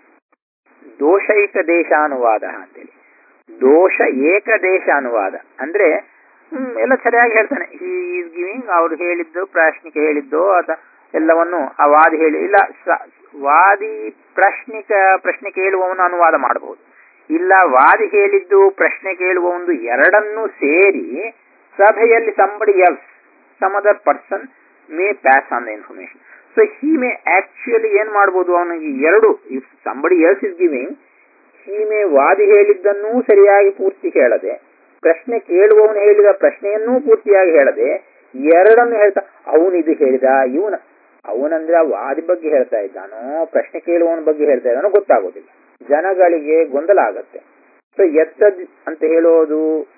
ದೋಷೈಕ ದೇಶಾನುವಾದ ಅಂತೇಳಿ ದೋಷ ಏಕದೇಶ ಅನುವಾದ ಅಂದ್ರೆ ಹ್ಮ್, ಎಲ್ಲ ಸರಿಯಾಗಿ ಹೇಳ್ತಾನೆ ಈಸ್ ಗಿವಿಂಗ್ ಅವ್ರು ಹೇಳಿದ್ದು ಪ್ರಾಶ್ನಿಕ ಹೇಳಿದ್ದು ಅದ ಎಲ್ಲವನ್ನು ಆ ವಾದಿ ಹೇಳಿ ಇಲ್ಲ ಸ- ವಾದಿ ಪ್ರಶ್ನಿಕ ಪ್ರಶ್ನೆ ಕೇಳುವವನು ಅನುವಾದ ಮಾಡಬಹುದು ಇಲ್ಲ ವಾದಿ ಹೇಳಿದ್ದು ಪ್ರಶ್ನೆ ಕೇಳುವವನು ಎರಡನ್ನೂ ಸೇರಿ ಸಭೆಯಲ್ಲಿ somebody else some other person may pass on the information so he may actually ಏನ್ ಮಾಡ್ಬೋದು ಅವನಿಗೆ ಎರಡು if somebody else is giving he may ವಾದಿ ಹೇಳಿದ್ದನ್ನೂ ಸರಿಯಾಗಿ ಪೂರ್ತಿ ಹೇಳದೆ ಪ್ರಶ್ನೆ ಕೇಳುವವನು ಹೇಳಿದ ಪ್ರಶ್ನೆಯನ್ನೂ ಪೂರ್ತಿಯಾಗಿ ಹೇಳದೆ ಎರಡನ್ನು ಹೇಳ್ತಾ ಅವನು ಇದು ಹೇಳಿದ ಇವನ ಅವನಂದ್ರೆ ಆ ವಾದಿ ಬಗ್ಗೆ ಹೇಳ್ತಾ ಇದ್ದಾನೋ ಪ್ರಶ್ನೆ ಕೇಳುವವನ ಬಗ್ಗೆ ಹೇಳ್ತಾ ಇದ್ದಾನೋ ಗೊತ್ತಾಗೋದಿಲ್ಲ ಜನಗಳಿಗೆ ಗೊಂದಲ ಆಗತ್ತೆ ಸೊ ಎತ್ತದ್ ಅಂತ ಹೇಳೋದು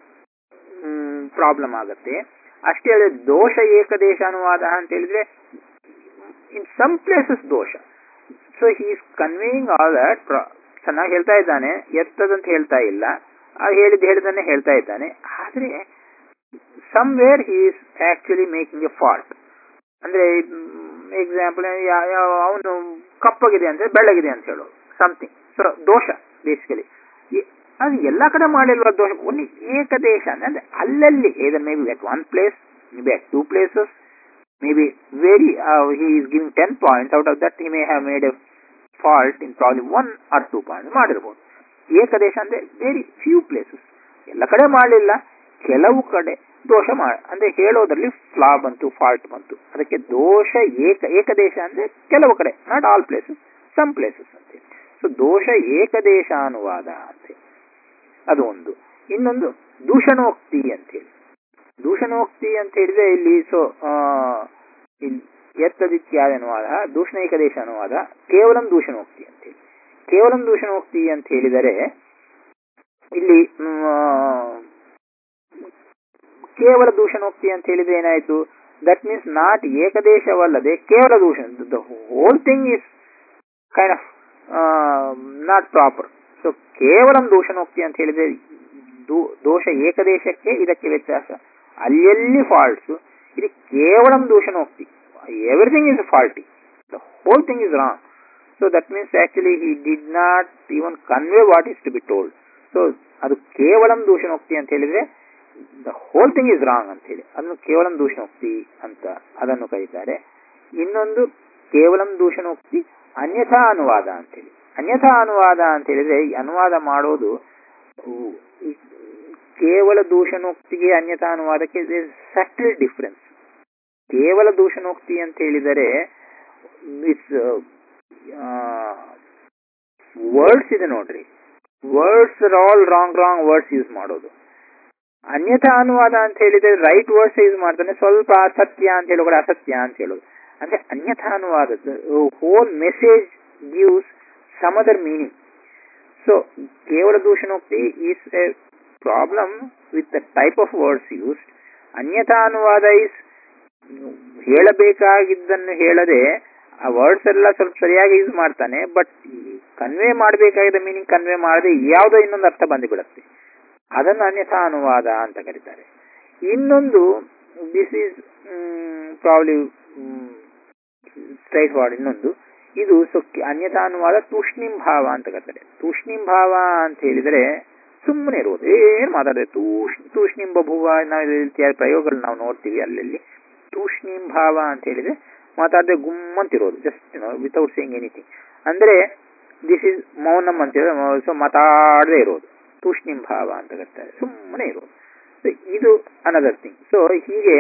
ಪ್ರಾಬ್ಲಮ್ ಆಗತ್ತೆ ಅಷ್ಟೇ ಅಲ್ಲದೆ ದೋಷ ಏಕದೇಶ ಅನುವಾದ ಅಂತ ಹೇಳಿದ್ರೆ ಇನ್ ಸಮ್ ಪ್ಲೇಸಸ್ ದೋಷ so he is conveying all that ಚೆನ್ನಾಗಿ ಹೇಳ್ತಾ ಇದ್ದಾನೆ ಎತ್ತದಂತ ಹೇಳ್ತಾ ಇಲ್ಲ ಆ ಹೇಳಿದ ಹೇಳಿದನ್ನೇ ಹೇಳ್ತಾ ಇದ್ದಾನೆ ಆದ್ರೆ somewhere he is actually making a fault ಅಂದ್ರೆ ಎಕ್ಸಾಂಪಲ್ ಅವನು ಕಪ್ಪಗಿದೆ ಅಂದ್ರೆ ಬೆಳ್ಳಗಿದೆ ಅಂತ ಹೇಳೋದು ಸಮಥಿಂಗ್ ಸೊ ದೋಷ ಬೇಸಿಕಲಿ ಅದು ಎಲ್ಲ ಕಡೆ ಮಾಡಿಲ್ವ ದೋಷ ಒಂದು ಏಕದೇಶ ಅಂದ್ರೆ ಅಲ್ಲಲ್ಲಿ either maybe at one place maybe at two places maybe very he is giving ten points out of that he may have made a fault in probably one or two points ಮಾಡಿರ್ಬೋದು ಏಕದೇಶ ಅಂದ್ರೆ ವೆರಿ ಫ್ಯೂ ಪ್ಲೇಸಸ್ ಎಲ್ಲ ಕಡೆ ಮಾಡಲಿಲ್ಲ ಕೆಲವು ಕಡೆ ದೋಷ ಮಾಡ ಅಂದ್ರೆ ಹೇಳೋದ್ರಲ್ಲಿ ಫ್ಲಾ ಬಂತು ಫಾಲ್ಟ್ ಬಂತು ಅದಕ್ಕೆ ದೋಷ ಏಕ ಏಕದೇಶ ಅಂದ್ರೆ ಕೆಲವು ಕಡೆ not all places some places ಅಂತ ಸೊ ದೋಷ ಏಕದೇಶ ಅನುವಾದ ಅಂತ ಅದು ಒಂದು ಇನ್ನೊಂದು ದೂಷಣೋಕ್ತಿ ಅಂತೇಳಿ ದೂಷಣೋಕ್ತಿ ಅಂತ ಹೇಳಿದ್ರೆ ಇಲ್ಲಿ ಸೊ ಎತ್ತದಿತ್ಯಾದ ಅನುವಾದ ದೂಷಣ ಏಕದೇಶ ಅನುವಾದ ಕೇವಲ ದೂಷಣೋಕ್ತಿ ಅಂತೇಳಿ ಕೇವಲ ದೂಷಣೋಕ್ತಿ ಅಂತ ಹೇಳಿದರೆ ಇಲ್ಲಿ ಕೇವಲ ದೂಷಣೋಕ್ತಿ ಅಂತ ಹೇಳಿದ್ರೆ ಏನಾಯ್ತು ದಟ್ ಮೀನ್ಸ್ ನಾಟ್ ಏಕದೇಶವಲ್ಲದೆ ಕೇವಲ ದೂಷಣ the whole thing is kind of not proper so ಕೇವಲ ದೂಷಣೋಕ್ತಿ ಅಂತ ಹೇಳಿದ್ರೆ ದೋಷ ಏಕದೇಶಕ್ಕೆ ಇದಕ್ಕೆ ವ್ಯತ್ಯಾಸ ಅಲ್ಲೆಲ್ಲಿ ಫಾಲ್ಟ್ಸ್ ಇದು ಕೇವಲ ದೂಷಣೋಕ್ತಿ everything is faulty the whole thing is wrong so that means actually he did not even convey what is to be told so ಅದು ಕೇವಲ ದೂಷಣೋಕ್ತಿ ಅಂತ ಹೇಳಿದ್ರೆ the whole thing is wrong ಅಂತ ಹೇಳಿ ಅದನ್ನು ಕೇವಲ ದೂಷಣೋಕ್ತಿ ಅಂತ ಅದನ್ನು ಕರೀತಾರೆ ಇನ್ನೊಂದು ಕೇವಲ ದೂಷಣೋಕ್ತಿ ಅನ್ಯಥಾ ಅನುವಾದ ಅಂತೇಳಿ ಅನ್ಯಥಾ ಅನುವಾದ ಅಂತ ಹೇಳಿದ್ರೆ ಈ ಅನುವಾದ ಮಾಡೋದು ಉ- ಈ ಕೇವಲ ದೂಷಣೋಕ್ತಿಗೆ ಅನ್ಯಥಾ ಅನುವಾದಕ್ಕೆ ಸಟಲ್ ಡಿಫ್ರೆನ್ಸ್ ಕೇವಲ ದೂಷಣೋಕ್ತಿ ಅಂತ ಹೇಳಿದರೆ ಇಟ್ಸ್ ವರ್ಡ್ಸ್ ಇದೆ ನೋಡ್ರಿ words all wrong wrong words use ಮಾಡೋದು ಅನ್ಯಥಾ ಅನುವಾದ ಅಂತ ಹೇಳಿದ್ರೆ ರೈಟ್ ವರ್ಡ್ಸ್ ಯೂಸ್ ಮಾಡ್ತಾನೆ ಸ್ವಲ್ಪ ಸತ್ಯ ಅಂತ ಹೇಳೋ ಕೂಡ ಅಸತ್ಯ ಅಂತ ಹೇಳೋದು ಅಂದ್ರೆ ಅನ್ಯಥಾ ಅನುವಾದ whole message gives some other meaning so ಕೇವಲ ದೂಷಣೋಕ್ತಿ is a problem with the type of words used ಅನ್ಯಥಾ ಅನುವಾದ ಇಸ್ ಹೇಳಬೇಕಾಗಿದ್ದನ್ನು ಹೇಳದೆ ಆ ವರ್ಡ್ಸ್ ಎಲ್ಲ ಸ್ವಲ್ಪ ಸರಿಯಾಗಿ ಯೂಸ್ ಮಾಡ್ತಾನೆ ಬಟ್ ಕನ್ವೆ ಮಾಡಬೇಕಾಗಿದ್ದ ಮೀನಿಂಗ್ ಕನ್ವೆ ಮಾಡದೆ ಯಾವುದೋ ಇನ್ನೊಂದು ಅರ್ಥ ಬಂದುಬಿಡುತ್ತೆ ಅದನ್ನು ಅನ್ಯಥಾ ಅನುವಾದ ಅಂತ ಕರೀತಾರೆ ಇನ್ನೊಂದು this is probably straightforward ಇನ್ನೊಂದು ಇದು ಸೊಕ್ಕಿ ಅನ್ಯಥಾ ಅನುವಾದ ತೂಷ್ಣಿಂ ಭಾವ ಅಂತ ಕರೀತಾರೆ ತೂಷ್ಣಿಂ ಭಾವ ಅಂತ ಹೇಳಿದರೆ ಸುಮ್ಮನೆ ಇರುವುದು ಏನು ಮಾತಾಡಿದ್ರೆ ತೂಷ್ ತೂಷ್ಣಿಂ ಬಭುವ ನಾವು ಈ ರೀತಿಯ ಪ್ರಯೋಗಗಳು ನಾವು ನೋಡ್ತೀವಿ ಅಲ್ಲಲ್ಲಿ ತೂಷ್ಣಿಂ ಭಾವ ಅಂತ ಹೇಳಿದ್ರೆ ಮಾತಾಡದೆ ಗುಮ್ಮಂತಿರೋದು ಜಸ್ಟ್ ವಿತೌಟ್ ಸೇಯಿಂಗ್ ಎನಿಥಿಂಗ್ ಅಂದ್ರೆ ದಿಸ್ ಇಸ್ ಮೌನಂ ಅಂತ ಹೇಳಿದ್ರೆ ಸೊ ಮಾತಾಡದೇ ಇರೋದು ತೂಷ್ಣಿಂ ಭಾವ ಅಂತ ಕರೀತಾರೆ ಸುಮ್ಮನೆ ಇರೋದು So, ಇದು ಅನದರ್ ಥಿಂಗ್ ಸೊ ಹೀಗೆ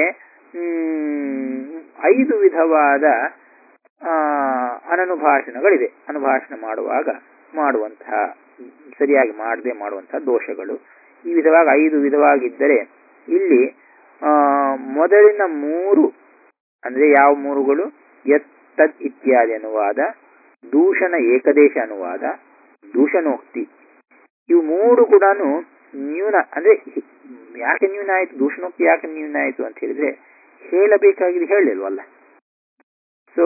ಮ್, ಐದು ವಿಧವಾದ ಆ, ಅನನುಭಾಷಣಗಳಿದೆ ಅನುಭಾಷಣ ಮಾಡುವಾಗ ಮಾಡುವಂತಹ ಸರಿಯಾಗಿ ಮಾಡದೆ ಮಾಡುವಂತಹ ದೋಷಗಳು ಈ ವಿಧವಾಗಿ ಐದು ವಿಧವಾಗಿದ್ದರೆ ಇಲ್ಲಿ ಆ, ಮೊದಲಿನ ಮೂರು ಅಂದ್ರೆ ಯಾವ ಮೂರುಗಳು ಯತ್ತದ್ ಇತ್ಯಾದಿ ಅನುವಾದ ದೂಷಣ ಏಕದೇಶ ಅನುವಾದ ದೂಷಣೋಕ್ತಿ ಇವು ಮೂರು ಕೂಡ ನ್ಯೂನ ಅಂದ್ರೆ ಹಿ- ಯಾಕೆ ನ್ಯೂನ ಆಯ್ತು ದೂಷಣೋಕ್ತಿ ಯಾಕೆ ನ್ಯೂನ ಆಯ್ತು ಅಂತ ಹೇಳಿದ್ರೆ ಹೇಳಬೇಕಾಗಿದೆ ಹೇಳಿಲ್ವಲ್ಲ ಸೊ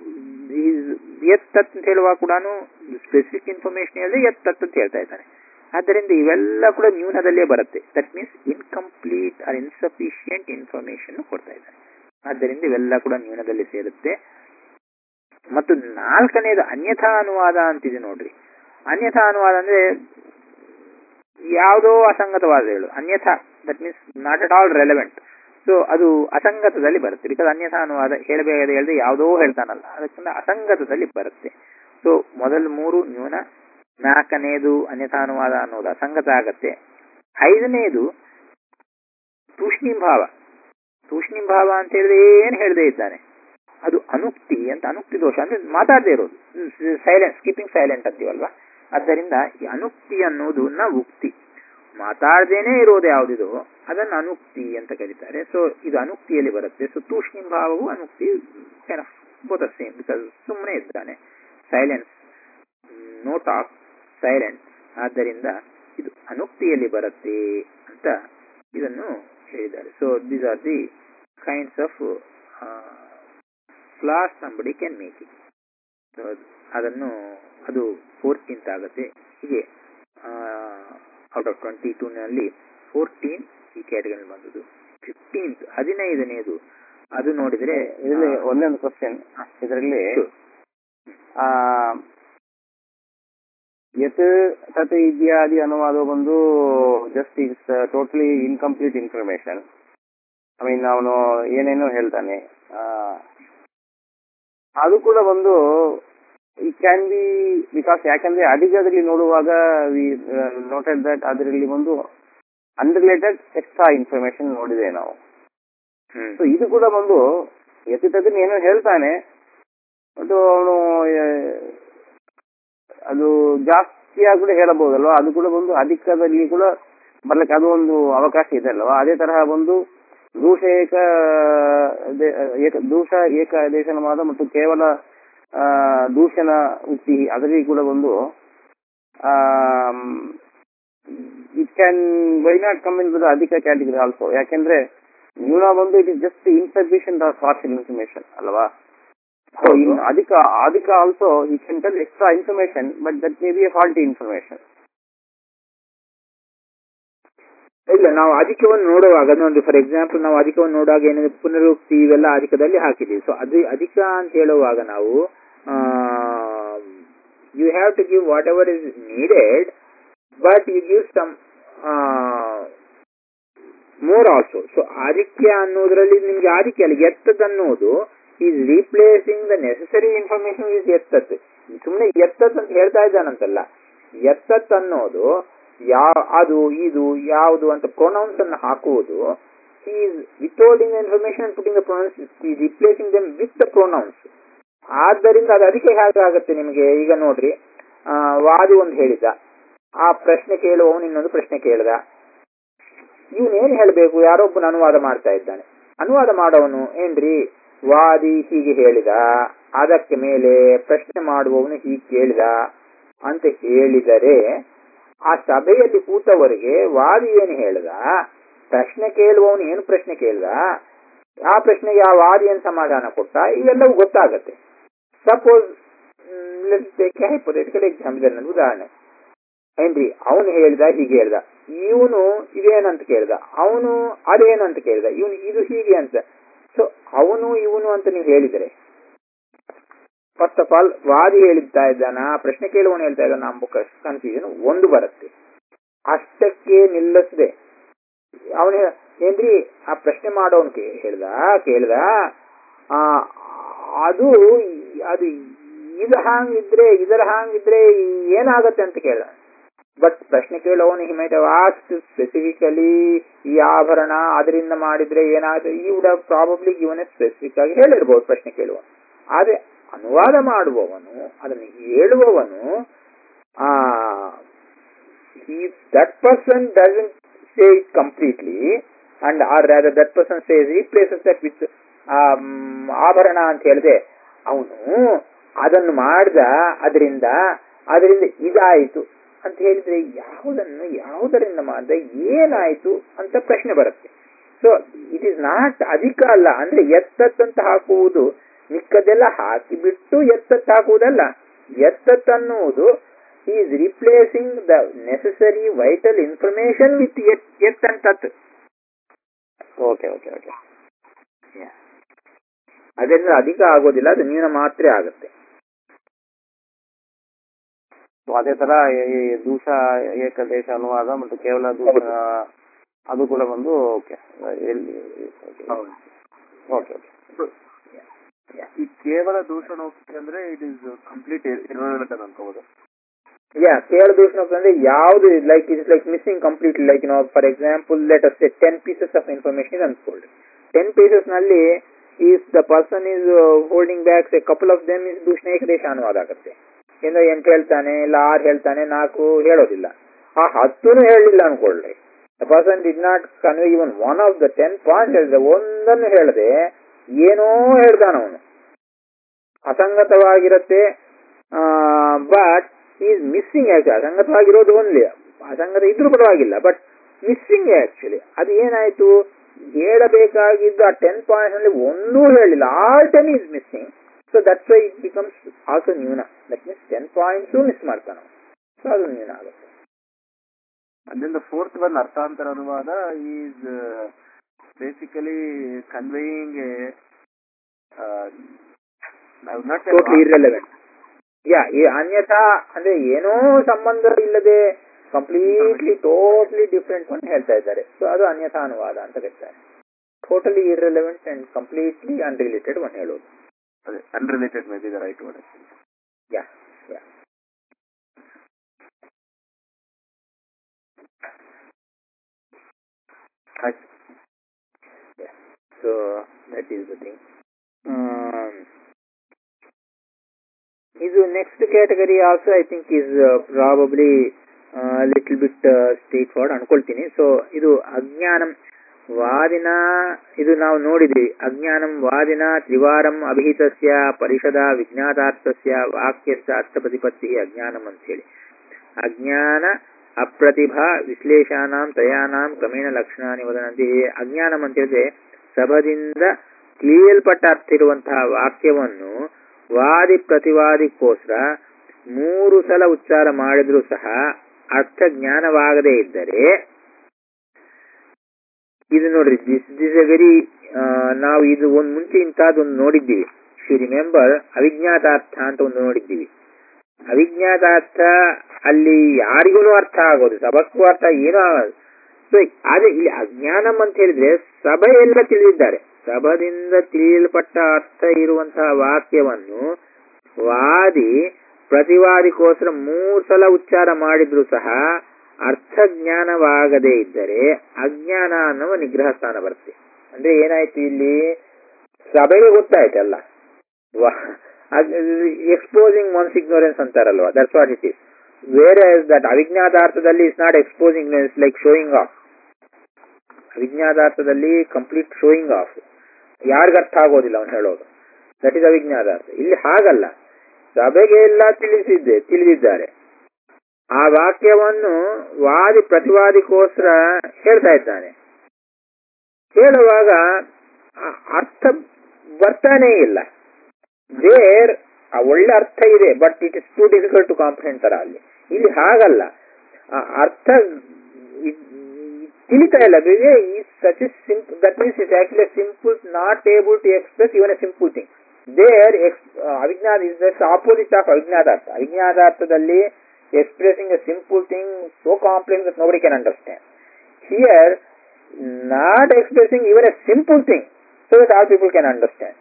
ಎತ್ತತ್ ಅಂತ ಹೇಳುವಾಗ ಕೂಡ ಸ್ಪೆಸಿಫಿಕ್ ಇನ್ಫಾರ್ಮೇಶನ್ ಹೇಳಿದ್ರೆ ಎತ್ತತ್ ಅಂತ ಹೇಳ್ತಾ ಇದ್ದಾನೆ ಆದ್ದರಿಂದ ಇವೆಲ್ಲ ಕೂಡ ನ್ಯೂನದಲ್ಲೇ ಬರುತ್ತೆ that means incomplete or insufficient information ಕೊಡ್ತಾ ಇದ್ದಾನೆ ಆದ್ದರಿಂದ ಇವೆಲ್ಲ ಕೂಡ ನ್ಯೂನದಲ್ಲಿ ಸೇರುತ್ತೆ ಮತ್ತು ನಾಲ್ಕನೇದು ಅನ್ಯಥಾ ಅನುವಾದ ಅಂತಿದೆ ನೋಡ್ರಿ ಅನ್ಯಥಾ ಅನುವಾದ ಅಂದ್ರೆ ಯಾವುದೋ ಅಸಂಗತವಾದಗಳು ಅನ್ಯಥಾ that means not at all relevant so ಅದು ಅಸಂಗತದಲ್ಲಿ ಬರುತ್ತೆ ಬಿಕಾಸ್ ಅನ್ಯಥಾ ಅನುವಾದ ಹೇಳಬೇಕಾದ ಹೇಳಿದ್ರೆ ಯಾವುದೋ ಹೇಳ್ತಾನಲ್ಲ ಅದಕ್ಕಿಂತ ಅಸಂಗತದಲ್ಲಿ ಬರುತ್ತೆ ಸೊ ಮೊದಲು ಮೂರು ನ್ಯೂನ ನಾಲ್ಕನೇದು ಅನ್ಯಥಾ ಅನುವಾದ ಅನ್ನೋದು ಅಸಂಗತ ಆಗತ್ತೆ ಐದನೇದು ತೂಷ್ಣಿಂಭಾವ ತೂಷ್ಣಿಂಭಾವ ಅಂತ ಹೇಳಿದ್ರೆ ಏನು ಹೇಳದೇ ಇದ್ದಾನೆ ಅದು ಅನುಕ್ತಿ ಅಂತ ಅನುಕ್ತಿ ದೋಷ ಅಂದ್ರೆ ಮಾತಾಡದೇ ಇರೋದು ಸೈಲೆಂಟ್ ಸ್ಕಿಪ್ಪಿಂಗ್ ಸೈಲೆಂಟ್ ಅಂತೀವಲ್ವಾ ಆದ್ದರಿಂದ ಈ ಅನುಕ್ತಿ ಅನ್ನೋದು ನ ಉಕ್ತಿ ಮಾತಾಡದೇನೆ ಇರೋದು ಯಾವುದಿದೋ ಅದನ್ನು ಅನುಕ್ತಿ ಅಂತ ಕರೀತಾರೆ ಸೊ ಇದು ಅನುಕ್ತಿಯಲ್ಲಿ ಬರುತ್ತೆ ಸೊ ತೂಷ್ಣಿಂ ಭಾವವು ಅನುಕ್ತಿ ಬೋತ ಸೇಮ್ ಬಿಕಾಸ್ ಸುಮ್ಮನೆ ಇದ್ದಾನೆ ಸೈಲೆನ್ಸ್ ನೋ ಟಾಕ್ ಸೈಲೆಂಟ್ ಆದ್ದರಿಂದ ಇದು ಅನುಕ್ತಿಯಲ್ಲಿ ಬರುತ್ತೆ ಅಂತ ಇದನ್ನು ಹೇಳಿದ್ದಾರೆ so these are the kinds of flaws somebody can make it so ಅದನ್ನು ಅದು ಫೋರ್ಟೀನ್ತ್ ಆಗುತ್ತೆ ಹೀಗೆ ಔಟ್ ಆಫ್ ಟ್ವೆಂಟಿ ಟೂನಲ್ಲಿ ಫೋರ್ಟೀನ್ ಈ ಕ್ಯಾಟಗರಿ ಬಂದದ್ದು ಫಿಫ್ಟೀನ್ತ್ ಹದಿನೈದನೇದು ಅದು ನೋಡಿದ್ರೆ ಇದರಲ್ಲಿ ಆ, ಒಂದೇ ಒಂದು ಕ್ವಶನ್ ಇದರಲ್ಲಿ Sure. ಆ ಯತ್ ತತ್ ಇತ್ಯಾದಿ ಅನುವಾದ ಬಂದು just is totally incomplete information I mean ಅವನು ಏನೇನೋ ಹೇಳ್ತಾನೆ ಆ, ಅದು ಕೂಡ ಒಂದು ಇಟ್ ಕ್ಯಾನ್ ಬಿ ಬಿಕಾಸ್ ಯಾಕಂದ್ರೆ ಅಡಿಗದಲ್ಲಿ ನೋಡುವಾಗ ವಿ ನೋಟೆಡ್ ದಟ್ ಅದರಲ್ಲಿ ಒಂದು ಅನ್ರಿಲೇಟೆಡ್ ಎಕ್ಸ್ಟ್ರಾ ಇನ್ಫಾರ್ಮೇಶನ್ ನೋಡಿದೆ ನಾವು ಹ್ಮ್. ಸೊ ಇದು ಕೂಡ ಬಂದು ಎತ್ತಿದ್ದನ್ನ ಏನೋ ಹೇಳ್ತಾನೆ ಅದು ಅವನು ಅದು ಜಾಸ್ತಿಯಾಗಿ ಕೂಡ ಹೇಳಬಹುದಲ್ವಾ ಅದು ಕೂಡ ಒಂದು ಅಧಿಕದಲ್ಲಿ ಕೂಡ ಬರ್ಲಿಕ್ಕೆ ಅದು ಒಂದು ಅವಕಾಶ ಇದೆ ಅಲ್ವಾ ಅದೇ ತರಹ ಒಂದು ದೂಷ ಏಕ ದೇ- ಏಕ ದೂಷ ಏಕ ದೇಶನವಾದ ಮತ್ತು ಕೇವಲ ಆ, ದೂಷಣ ಉಕ್ತಿ ಅದರಲ್ಲಿ ಕೂಡ ಒಂದು it can why not come in ಅಧಿಕ ಕ್ಯಾಟಗರಿ ಆಲ್ಸೋ ಯಾಕೆಂದ್ರೆ ನ್ಯೂನ ಬಂದು it is just insufficient of partial information ಅಲ್ವಾ ಸೊ ಹೌದು. ಇನ್ ಅಧಿಕ ಅಧಿಕ also he can tell extra information but that may be a faulty information ಇಲ್ಲ ನಾವು ಅಧಿಕವನ್ನು ನೋಡುವಾಗ ನೋಡಿ ಫಾರ್ ಎಕ್ಸಾಂಪಲ್ ನಾವು ಅಧಿಕವನ್ನು ನೋಡುವಾಗ ಏನಿದೆ ಪುನರುಕ್ತಿ ಇವೆಲ್ಲ ಅಧಿಕದಲ್ಲಿ ಹಾಕಿದ್ದೀವಿ ಸೊ ಅದು ಅಧಿಕ ಅಂತ ಹೇಳುವಾಗ ನಾವು you have to give whatever is needed but you give some more also so ಆದಿತ್ಯ ಅನ್ನೋದ್ರಲ್ಲಿ ನಿಮ್ಗೆ ಆದಿತ್ಯ ಅಲ್ಲಿ ಎತ್ತದ್ ಅನ್ನೋದು is replacing the necessary information is ಎತ್ತತ್ ಸುಮ್ಮನೆ ಎತ್ತತ್ ಅಂತ ಹೇಳ್ತಾ ಇದ್ದಾನಂತಲ್ಲ ಎತ್ತತ್ ಅನ್ನೋದು ಯಾವ ಅದು ಇದು ಯಾವುದು ಅಂತ ಪ್ರೊನೌನ್ಸ್ ಅನ್ನು ಹಾಕುವುದು ಈಸ್ ವಿತೌಟಿಂಗ್ information putting the pronouns replacing them with the pronouns ಆದ್ದರಿಂದ ಅದು ಅದಕ್ಕೆ ಹೇಗಾಗುತ್ತೆ ನಿಮಗೆ ಈಗ ನೋಡ್ರಿ ಆ, ವಾದಿ ಒಂದು ಹೇಳಿದ ಆ ಪ್ರಶ್ನೆ ಕೇಳುವವನು ಇನ್ನೊಂದು ಪ್ರಶ್ನೆ ಕೇಳ್ದ ಇವನೇನ್ ಹೇಳಬೇಕು ಯಾರೊಬ್ಬನ ಅನುವಾದ ಮಾಡ್ತಾ ಇದ್ದಾನೆ ಅನುವಾದ ಮಾಡೋವನು ಏನ್ರಿ ವಾದಿ ಹೀಗೆ ಹೇಳಿದ ಅದಕ್ಕೆ ಮೇಲೆ ಪ್ರಶ್ನೆ ಮಾಡುವವನು ಹೀಗೆ ಕೇಳಿದ ಅಂತ ಹೇಳಿದರೆ ಆ ಸಭೆಯಲ್ಲಿ ಕೂತವರಿಗೆ ವಾದಿ ಏನು ಹೇಳ್ದ ಪ್ರಶ್ನೆ ಕೇಳುವವನು ಏನು ಪ್ರಶ್ನೆ ಕೇಳ್ದ ಆ ಪ್ರಶ್ನೆಗೆ ಆ ವಾದಿ ಏನು ಸಮಾಧಾನ ಕೊಟ್ಟ ಇವೆಲ್ಲವೂ ಗೊತ್ತಾಗತ್ತೆ ಸಪೋಸ್ ಹೈಪೋಥೆಟಿಕಲ್ ಎಕ್ಸಾಂಪಲ್ ಉದಾಹರಣೆ ಏನ್ರಿ ಅವನು ಹೇಳ್ದ ಹೀಗೆ ಹೇಳ್ದ ಇವನು ಇದೇನಂತ ಕೇಳ್ದ ಅವನು ಅದೇನಂತ ಕೇಳ್ದ ಇವನು ಇದು ಹೀಗೆ ಅಂತ ಸೊ ಅವನು ಇವನು ಅಂತ ನೀವು ಹೇಳಿದರೆ ಫಸ್ಟ್ ಆಫ್ ಆಲ್ ವಾದಿ ಹೇಳ್ತಾ ಇದ್ದಾನ ಪ್ರಶ್ನೆ ಕೇಳುವವನು ಹೇಳ್ತಾ ಇದ್ದಾನ ಎಂಬ ಕನ್ಫ್ಯೂಷನ್ ಒಂದು ಬರುತ್ತೆ ಅಷ್ಟಕ್ಕೆ ನಿಲ್ಲಿಸದೆ ಅವನು ಏನ್ರಿ ಆ ಪ್ರಶ್ನೆ ಮಾಡೋನ್ ಹೇಳ್ದ ಕೇಳ್ದ ಆ ಅದು ಅದು ಇದು ಹಾಂಗಿದ್ರೆ ಇದರ ಹಾಂಗಿದ್ರೆ ಏನಾಗತ್ತೆ ಅಂತ ಕೇಳ್ದ ಬಟ್ ಪ್ರಶ್ನೆ ಕೇಳೋನು ಹಿ ಮೈಟ್ ಆಸ್ಟ್ ಸ್ಪೆಸಿಫಿಕಲಿ ಈ ಆಭರಣ ಅದರಿಂದ ಮಾಡಿದ್ರೆ ಏನಾಗುತ್ತೆ ಈ ವುಡ್ ಪ್ರಾಬಬ್ಲಿ ಗಿವನ್ ಸ್ಪೆಸಿಫಿಕ್ ಆಗಿ ಹೇಳಿರ್ಬೋದು ಪ್ರಶ್ನೆ ಕೇಳುವ ಆದ್ರೆ ಅನುವಾದ ಮಾಡುವವನು ಅದನ್ನು ಹೇಳುವವನು ಆ that person doesn't say it completely and or rather that person says replaces that with ಆಭರಣ ಅಂತ ಹೇಳಿದೆ ಅವನು ಅದನ್ನು ಮಾಡ್ದ ಅದರಿಂದ ಅದರಿಂದ ಇದಾಯಿತು ಅಂತ ಹೇಳಿದ್ರೆ ಯಾವುದನ್ನು ಯಾವುದರಿಂದ ಮಾಡ್ದ ಏನಾಯ್ತು ಅಂತ ಪ್ರಶ್ನೆ ಬರುತ್ತೆ ಸೊ ಇಟ್ ಇಸ್ ನಾಟ್ ಅಧಿಕ ಅಲ್ಲ ಅಂದ್ರೆ ಎತ್ತತ್ ಅಂತ ಹಾಕುವುದು ಮಿಕ್ಕದೆಲ್ಲ ಹಾಕಿಬಿಟ್ಟು ಎತ್ತತ್ ಹಾಕುವುದಲ್ಲ ಎತ್ತತ್ ಅನ್ನುವುದು is replacing the necessary vital information with ಎತ್ ಅಂಡ್ ತತ್ ಓಕೆ ಓಕೆ ಓಕೆ ಅದರಿಂದ ಅಧಿಕ ಆಗೋದಿಲ್ಲ ಅದು ನ್ಯೂನ ಮಾತ್ರ ಆಗುತ್ತೆ ಸೊ ಅದೇ ತರ ಈ ದೂಷ ಏಕದೇಶ ಅನುವಾದ ಮತ್ತು ಕೇವಲ ದೂಷ ಅದು ಕೂಡ ಬಂದು ಓಕೆ ಎಲ್ಲಿ ಹೌದು ಓಕೆ ಓಕೆ ಈ ಕೇವಲ ದೂಷಣೋಕ್ತಿ ಅಂದ್ರೆ ಇಟ್ ಇಸ್ ಕಂಪ್ಲೀಟ್ ಇರೋಲೆಂಟ್ ಅಂತ ಅನ್ಕೋಬಹುದು ಯಾ ಕೇವಲ ದೂಷಣ ಅಂದ್ರೆ ಯಾವುದು like is like missing completely like no for example let us ten pieces of information ಇದೆ ಅನ್ಕೊಳ್ಳಿ ಟೆನ್ ಪೀಸಸ್ ನಲ್ಲಿ is the person is holding backs a couple of them is ದೂಷಣ ಏಕದೇಶ ಅನುವಾದ ಆಗುತ್ತೆ ಇಲ್ಲ ಎಂಟು ಹೇಳ್ತಾನೆ ಇಲ್ಲ ಆರು ಹೇಳ್ತಾನೆ ನಾಲ್ಕು ಹೇಳೋದಿಲ್ಲ ಆ ಹತ್ತುನು ಹೇಳಿಲ್ಲ ಅನ್ಕೊಳ್ಳಿ the person did not convey even one of the ten point ಹೇಳಿದೆ ಒಂದನ್ನು ಹೇಳದೆ ಏನೋ ಹೇಳ್ತಾನ ಅವನು ಅಸಂಗತವಾಗಿರುತ್ತೆ ಬಟ್ ಈಸ್ ಮಿಸ್ಸಿಂಗ್ ಆಕ್ಚುಲಿ ಅಸಂಗತವಾಗಿರೋದು ಓನ್ಲಿ ಅಸಂಗತ ಇದ್ರೂ ಪರವಾಗಿಲ್ಲ ಬಟ್ ಮಿಸ್ಸಿಂಗ್ ಆಕ್ಚುಲಿ ಅದು ಏನಾಯ್ತು ಹೇಳಬೇಕಾಗಿದ್ದು ಆ ಟೆನ್ ಪಾಯಿಂಟ್ ನಲ್ಲಿ ಒಂದೂ ಹೇಳಿಲ್ಲ all ten is missing so that's why it becomes also ನ್ಯೂನ that means ten points miss ಮಾಡ್ತಾನೆ ಸೊ ಅದು ನ್ಯೂನ ಆಗುತ್ತೆ ಅಲ್ಲಿಂದ ಫೋರ್ತ್ ಒನ್ ಅರ್ಥಾಂತರ ಅನುವಾದ is basically conveying totally irrelevant yeah ಈ ಅನ್ಯಥಾ ಅಂದ್ರೆ ಏನೋ ಸಂಬಂಧ ಇಲ್ಲದೆ ಕಂಪ್ಲೀಟ್ಲಿ ಟೋಟ್ಲಿ ಡಿಫ್ರೆಂಟ್ ಒನ್ ಹೇಳ್ತಾ ಇದ್ದಾರೆ ಸೊ ಅದು ಅನ್ಯಥಾ ಅನುವಾದ ಅಂತ ಕರೀತಾರೆ totally irrelevant and completely unrelated one ಹೇಳೋದು ಅದೇ unrelated may be the right word yeah yeah ಆಯ್ತು So that is the thing. Um, ಇದು next category also I think is probably little bit straightforward ಅನ್ಕೊಳ್ತೀನಿ ಸೊ ಇದು ಅಜ್ಞಾನಂ ವಾದಿನ ಇದು ನಾವು ನೋಡಿದ್ವಿ ಅಜ್ಞಾನಂ ವಾದಿನ ತ್ರಿವಾರಂ ಅಭಿಹಿತಸ್ಯ ಪರಿಷದ ವಿಜ್ಞಾತಾರ್ಥಸ್ಯ ವಾಕ್ಯಸ್ಯ ಅರ್ಥ ಪ್ರತಿಪತ್ತಿ ಅಜ್ಞಾನಂ ಅಂತ ಹೇಳಿ ಅಜ್ಞಾನ ಅಪ್ರತಿಭಾ ವಿಶ್ಲೇಷಾನಾಂ ತ್ರಯಾನಾಂ ಕ್ರಮೇಣ ಲಕ್ಷಣಾನಿ ವದನಂತಿ ಅಜ್ಞಾನಂ ಅಂತ ಹೇಳಿದ್ರೆ ಸಭದಿಂದ ತಿಳಿಯಲ್ಪಟ್ಟ ಅರ್ಥ ಇರುವಂತಹ ವಾಕ್ಯವನ್ನು ವಾದಿ ಪ್ರತಿವಾದಿಗೋಸ್ಕರ ಮೂರು ಸಲ ಉಚ್ಚಾರ ಮಾಡಿದ್ರೂ ಸಹ ಅರ್ಥ ಜ್ಞಾನವಾಗದೇ ಇದ್ದರೆ ಇದು ನೋಡ್ರಿ ದಿಸ್ ದಿಸ್ ಎ ವೆರಿ ನಾವು ಇದು ಒಂದು ಮುಂಚೆ ಇಂತಹದೊಂದು ನೋಡಿದ್ದೀವಿ ಶಿ ರಿಮೆಂಬರ್ ಅವಿಜ್ಞಾತಾರ್ಥ ಅಂತ ಒಂದು ನೋಡಿದ್ದೀವಿ ಅವಿಜ್ಞಾತಾರ್ಥ ಅಲ್ಲಿ ಯಾರಿಗೂ ಅರ್ಥ ಆಗೋದು ಸಭಕ್ಕೂ ಅರ್ಥ ಏನೂ ಆಗೋದು ಸೊ ಆದ್ರೆ ಇಲ್ಲಿ ಅಜ್ಞಾನಂ ಅಂತ ಹೇಳಿದ್ರೆ ಸಭೆಯೆಲ್ಲ ತಿಳಿದಿದ್ದಾರೆ ಸಭದಿಂದ ತಿಳಿಯಲ್ಪಟ್ಟ ಅರ್ಥ ಇರುವಂತಹ ವಾಕ್ಯವನ್ನು ವಾದಿ ಪ್ರತಿವಾದಿಗೋಸ್ಕರ ಮೂರು ಸಲ ಉಚ್ಚಾರ ಮಾಡಿದ್ರು ಸಹ ಅರ್ಥ ಜ್ಞಾನವಾಗದೇ ಇದ್ದರೆ ಅಜ್ಞಾನ ಅನ್ನುವ ನಿಗ್ರಹ ಸ್ಥಾನ ಬರುತ್ತೆ ಅಂದ್ರೆ ಏನಾಯ್ತು ಇಲ್ಲಿ ಸಭೆಗೆ ಗೊತ್ತಾಯ್ತಲ್ಲ ಎಕ್ಸ್ಪೋಸಿಂಗ್ ಒನ್ಸ್ ಇಗ್ನೋರೆನ್ಸ್ ಅಂತಾರಲ್ವಾ that's what it is where that ಅವಿಜ್ಞಾತಾರ್ಥದಲ್ಲಿ is not exposing it's like showing of ಅವಿಜ್ಞಾತಾರ್ಥದಲ್ಲಿ ಕಂಪ್ಲೀಟ್ ಶೋಯಿಂಗ್ ಆಫ್ ಯಾರಿಗ ಅರ್ಥ ಆಗೋದಿಲ್ಲ ಅವನು ಹೇಳೋದು ದಟ್ ಇಸ್ ಅವಿಜ್ಞಾತಾರ್ಥ ಇಲ್ಲಿ ಹಾಗಲ್ಲ ಸಭೆಗೆ ಎಲ್ಲ ತಿಳಿಸಿದ್ದೆ ತಿಳಿದಿದ್ದಾರೆ ಆ ವಾಕ್ಯವನ್ನು ವಾದಿ ಪ್ರತಿವಾದಿಗೋಸ್ಕರ ಹೇಳ್ತಾ ಇದ್ದಾನೆ ಹೇಳುವಾಗ ಆ ಅರ್ಥ ಬರ್ತಾನೇ ಇಲ್ಲ ದೇರ್ ಆ ಒಳ್ಳೆ ಅರ್ಥ ಇದೆ but it is too difficult to comprehend ತರ ಅಲ್ಲಿ ಇಲ್ಲಿ ಹಾಗಲ್ಲ ಆ ಅರ್ಥ ಇ- ತಿಳಿತಾ ಇಲ್ಲ such is simple that means is actually simple not able to express even a simple thing there ಅವಿಜ್ಞಾನ ಇಸ್ ದಟ್ ಆಪೋಸಿಟ್ ಆಫ್ ಅವಿಜ್ಞಾತಾರ್ಥ ಅವಿಜ್ಞಾತಾರ್ಥದಲ್ಲಿ expressing a simple thing so complex that nobody can understand here not expressing even a simple thing so that all people can understand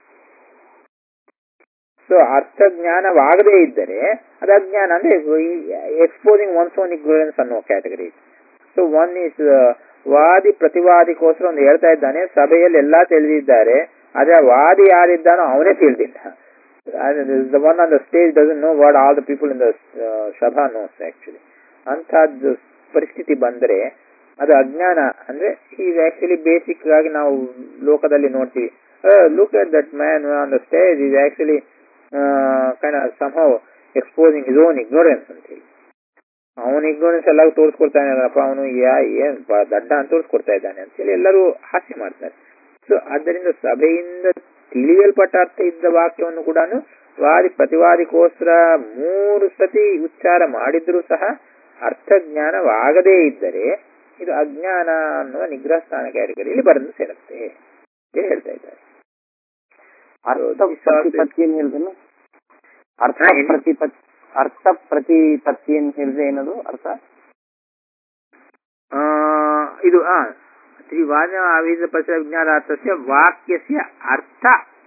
so ಅರ್ಥ ಜ್ಞಾನವಾಗದೇ ಇದ್ದರೆ ಅದು ಅಜ್ಞಾನ ಅಂದ್ರೆ ಎಕ್ಸ್ಪೋಸಿಂಗ್ ಒನ್ಸ್ ಓನ್ ಇಗ್ನೋರೆನ್ಸ್ ಅನ್ನೋ ಕ್ಯಾಟಗರಿ ಸೊ ಒನ್ ಇಸ್ ವಾದಿ ಪ್ರತಿವಾದಿಗೋಸ್ಕರ ಒಂದು ಹೇಳ್ತಾ ಇದ್ದಾನೆ ಸಭೆಯಲ್ಲಿ ಎಲ್ಲಾ ತಿಳಿದಿದ್ದಾರೆ ಆದ್ರೆ ವಾದಿ ಯಾರಿದ್ದಾನೋ ಅವನೇ ತಿಳಿದಿಲ್ಲ the one on the stage doesn't know what all the people in the sabha knows actually ಅಂತಹದ್ದು ಪರಿಸ್ಥಿತಿ ಬಂದ್ರೆ ಅದು ಅಜ್ಞಾನ ಅಂದ್ರೆ ಈಗ ಆಕ್ಚುಲಿ ಬೇಸಿಕ್ ಆಗಿ ನಾವು ಲೋಕದಲ್ಲಿ ನೋಡ್ತೀವಿ look at that man on the stage is actually kind somehow exposing his own ignorance ಅಂತ ಹೇಳಿ ಅವನ ಇಗ್ನೋರೆನ್ಸ್ ಎಲ್ಲ ತೋರಿಸ್ಕೊಡ್ತಾ ಇದ್ದಾನಪ್ಪ ಅವನು ಯಾ ಏನ್ ಬ- ದಡ್ಡ ಅಂತ ತೋರಿಸ್ಕೊಡ್ತಾ ಇದ್ದಾನೆ ಅಂತ ಹೇಳಿ ಎಲ್ಲರೂ ಹಾಸ್ಯ ಮಾಡ್ತಾರೆ ಸೊ ಆದ್ದರಿಂದ ಸಭೆಯಿಂದ ತಿಳಿಯಲ್ಪಟ್ಟ ಅರ್ಥ ಇದ್ದ ವಾಕ್ಯವನ್ನು ಕೂಡ ವಾದಿ ಪ್ರತಿವಾದಿಗೋಸ್ಕರ ಮೂರು ಸತಿ ಉಚ್ಚಾರ ಮಾಡಿದ್ರೂ ಸಹ ಅರ್ಥ ಜ್ಞಾನವಾಗದೇ ಇದ್ದರೆ ಇದು ಅಜ್ಞಾನ ಅನ್ನುವ ನಿಗ್ರಹ ಸ್ಥಾನ ಕ್ಯಾಟಗರಿಯಲ್ಲಿ ಬರೆದು ಸೇರುತ್ತೆ ಅಂತ ಹೇಳ್ತಾ ಇದ್ದಾರೆ ಅರ್ಥ ಪ್ರತಿಪತ್ತಿ ಅಂತ ಹೇಳಿದ್ರೆ ಅರ್ಥ ಹಾ, ಹೇಳಿ. ಪ್ರತಿಪತ್ತಿ ಅರ್ಥ ಪ್ರತಿಪತ್ತಿ ಅಂತ ಹೇಳಿದ್ರೆ ಏನದು ಅರ್ಥ ಆ, ಇದು ಆ ತ್ರಿವಾದ ಆವೇಶ ಪಶ ವಿಜ್ಞಾನಾರ್ಥಸ್ಯ ವಾಕ್ಯಸ್ಯ ಅರ್ಥ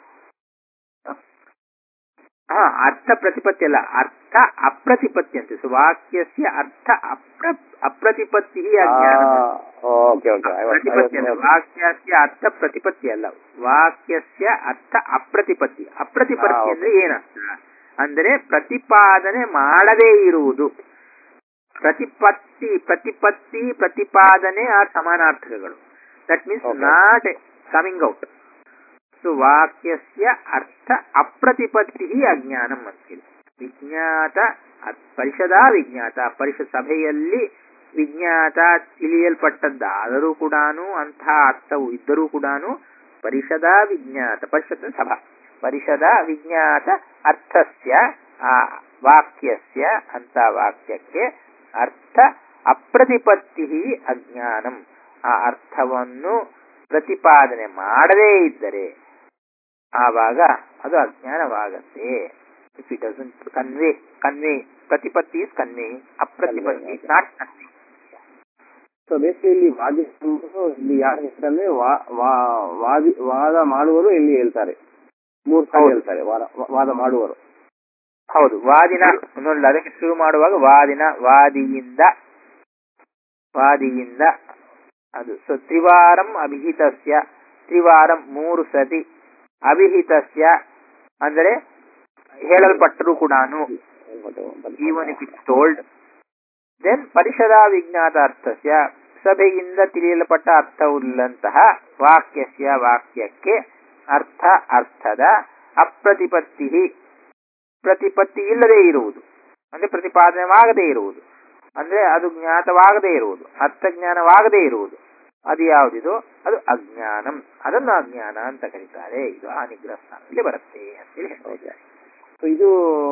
ಹಾ ಅರ್ಥ ಪ್ರತಿಪತ್ತಿ ಅಲ್ಲ ಅರ್ಥ ಅಪ್ರತಿಪತ್ತಿ ಅಂತ ಸೊ ವಾಕ್ಯಸ್ಯ ಅರ್ಥ ಅಪ್ರ ಅಪ್ರತಿಪತ್ತಿ ಅಜ್ಞಾನ ಓಕೆ ಓಕೆ ಪ್ರತಿಪತ್ತಿ ಅಲ್ಲ ವಾಕ್ಯಸ್ಯ ಅರ್ಥ ಪ್ರತಿಪತ್ತಿ ಅಲ್ಲ ವಾಕ್ಯಸ್ಯ ಅರ್ಥ ಅಪ್ರತಿಪತ್ತಿ ಅಪ್ರತಿಪತ್ತಿ ಹಾ, ಅಂದ್ರೆ ಏನರ್ಥ ಅಂದ್ರೆ ಪ್ರತಿಪಾದನೆ ಮಾಡದೇ ಇರುವುದು ಪ್ರತಿಪತ್ತಿ ಪ್ರತಿಪತ್ತಿ ಪ್ರತಿಪಾದನೆ ಆ ಸಮಾನಾರ್ಥಕಗಳು that means Okay. Not coming out so ವಾಕ್ಯಸ್ಯ ಅರ್ಥ ಅಪ್ರತಿಪತ್ತಿ ಅಜ್ಞಾನಂ ಅಂತೇಳಿ ವಿಜ್ಞಾತ ಅದ್- ಪರಿಷದಾ ವಿಜ್ಞಾತ ಪರಿಷತ್ ಸಭೆಯಲ್ಲಿ ವಿಜ್ಞಾತ ತಿಳಿಯಲ್ಪಟ್ಟದ್ದಾದರೂ ಕೂಡ ಅಂತಹ ಅರ್ಥವು ಇದ್ದರೂ ಕೂಡ ಪರಿಷದ ವಿಜ್ಞಾತ ಪರಿಷತ್ ಅಂದ್ರೆ ಸಭಾ ಪರಿಷದ ವಿಜ್ಞಾತ ಅರ್ಥಸ್ಯ ಆ ವಾಕ್ಯಸ್ಯ ಅಂತ ವಾಕ್ಯಕ್ಕೆ ಅರ್ಥ ಅಪ್ರತಿಪತ್ತಿ ಅಜ್ಞಾನಂ ಆ ಅರ್ಥವನ್ನು ಪ್ರತಿಪಾದನೆ ಮಾಡದೇ ಇದ್ದರೆ ಆವಾಗ ಅದು ಅಜ್ಞಾನವಾಗತ್ತೆ if it doesn't convey convey ಪ್ರತಿಪತ್ತಿ ಇಸ್ ಕನ್ವೆ ಅಪ್ರತಿಪತ್ತಿ is not convey so basically ಇಲ್ಲಿ ವಾದಿಸುವವರು ಇಲ್ಲಿ ಯಾರು ಹೇಳ್ತಾರೆ ವಾ- ವಾ- ವಾದಿ ವಾದ ಮಾಡುವರು ಇಲ್ಲಿ ಹೇಳ್ತಾರೆ ಮೂರು ಸಾರಿ ಹೌದು. ಹೇಳ್ತಾರೆ ವಾದ ವಾದ ಮಾಡುವರು ಹೌದು ವಾದಿನ ನೋಡಲ್ಲ ಅದಕ್ಕೆ ಶುರು ಮಾಡುವಾಗ ವಾದಿನ ವಾದಿಯಿಂದ ವಾದಿಯಿಂದ ಅದು ಸೊ ತ್ರಿವಾರಂ ಅಭಿಹಿತಸ್ಯ ತ್ರಿವಾರಂ ಮೂರು ಸತಿ ಅಭಿಹಿತಸ್ಯ ಅಂದರೆ ಹೇಳಲ್ಪಟ್ಟರೂ ಕೂಡ even if it's told then ಪರಿಷದ ವಿಜ್ಞಾತಾರ್ಥಸ್ಯ ಸಭೆಯಿಂದ ತಿಳಿಯಲ್ಪಟ್ಟ ಅರ್ಥವುಳ್ಳಂತಹ ವಾಕ್ಯಸ್ಯ ವಾಕ್ಯಕ್ಕೆ ಅರ್ಥ ಅರ್ಥದ ಅಪ್ರತಿಪತ್ತಿ ಪ್ರತಿಪತ್ತಿ ಇಲ್ಲದೆ ಇರುವುದು ಅಂದ್ರೆ ಪ್ರತಿಪಾದನೆವಾಗದೇ ಇರುವುದು ಅಂದ್ರೆ ಅದು ಜ್ಞಾತವಾಗದೇ ಇರುವುದು ಅರ್ಥ ಜ್ಞಾನವಾಗದೇ ಇರುವುದು ಅದು ಯಾವುದಿದೋ ಅದು ಅಜ್ಞಾನಂ ಅದನ್ನು ಅಜ್ಞಾನ ಅಂತ ಕರೀತಾರೆ ಇದು ಆ ನಿಗ್ರಹ ಸ್ಥಾನದಲ್ಲಿ ಬರುತ್ತೆ ಅಂತೇಳಿ ಹೇಳ್ತಾ ಇದ್ದಾರೆ ಸೊ ಇದು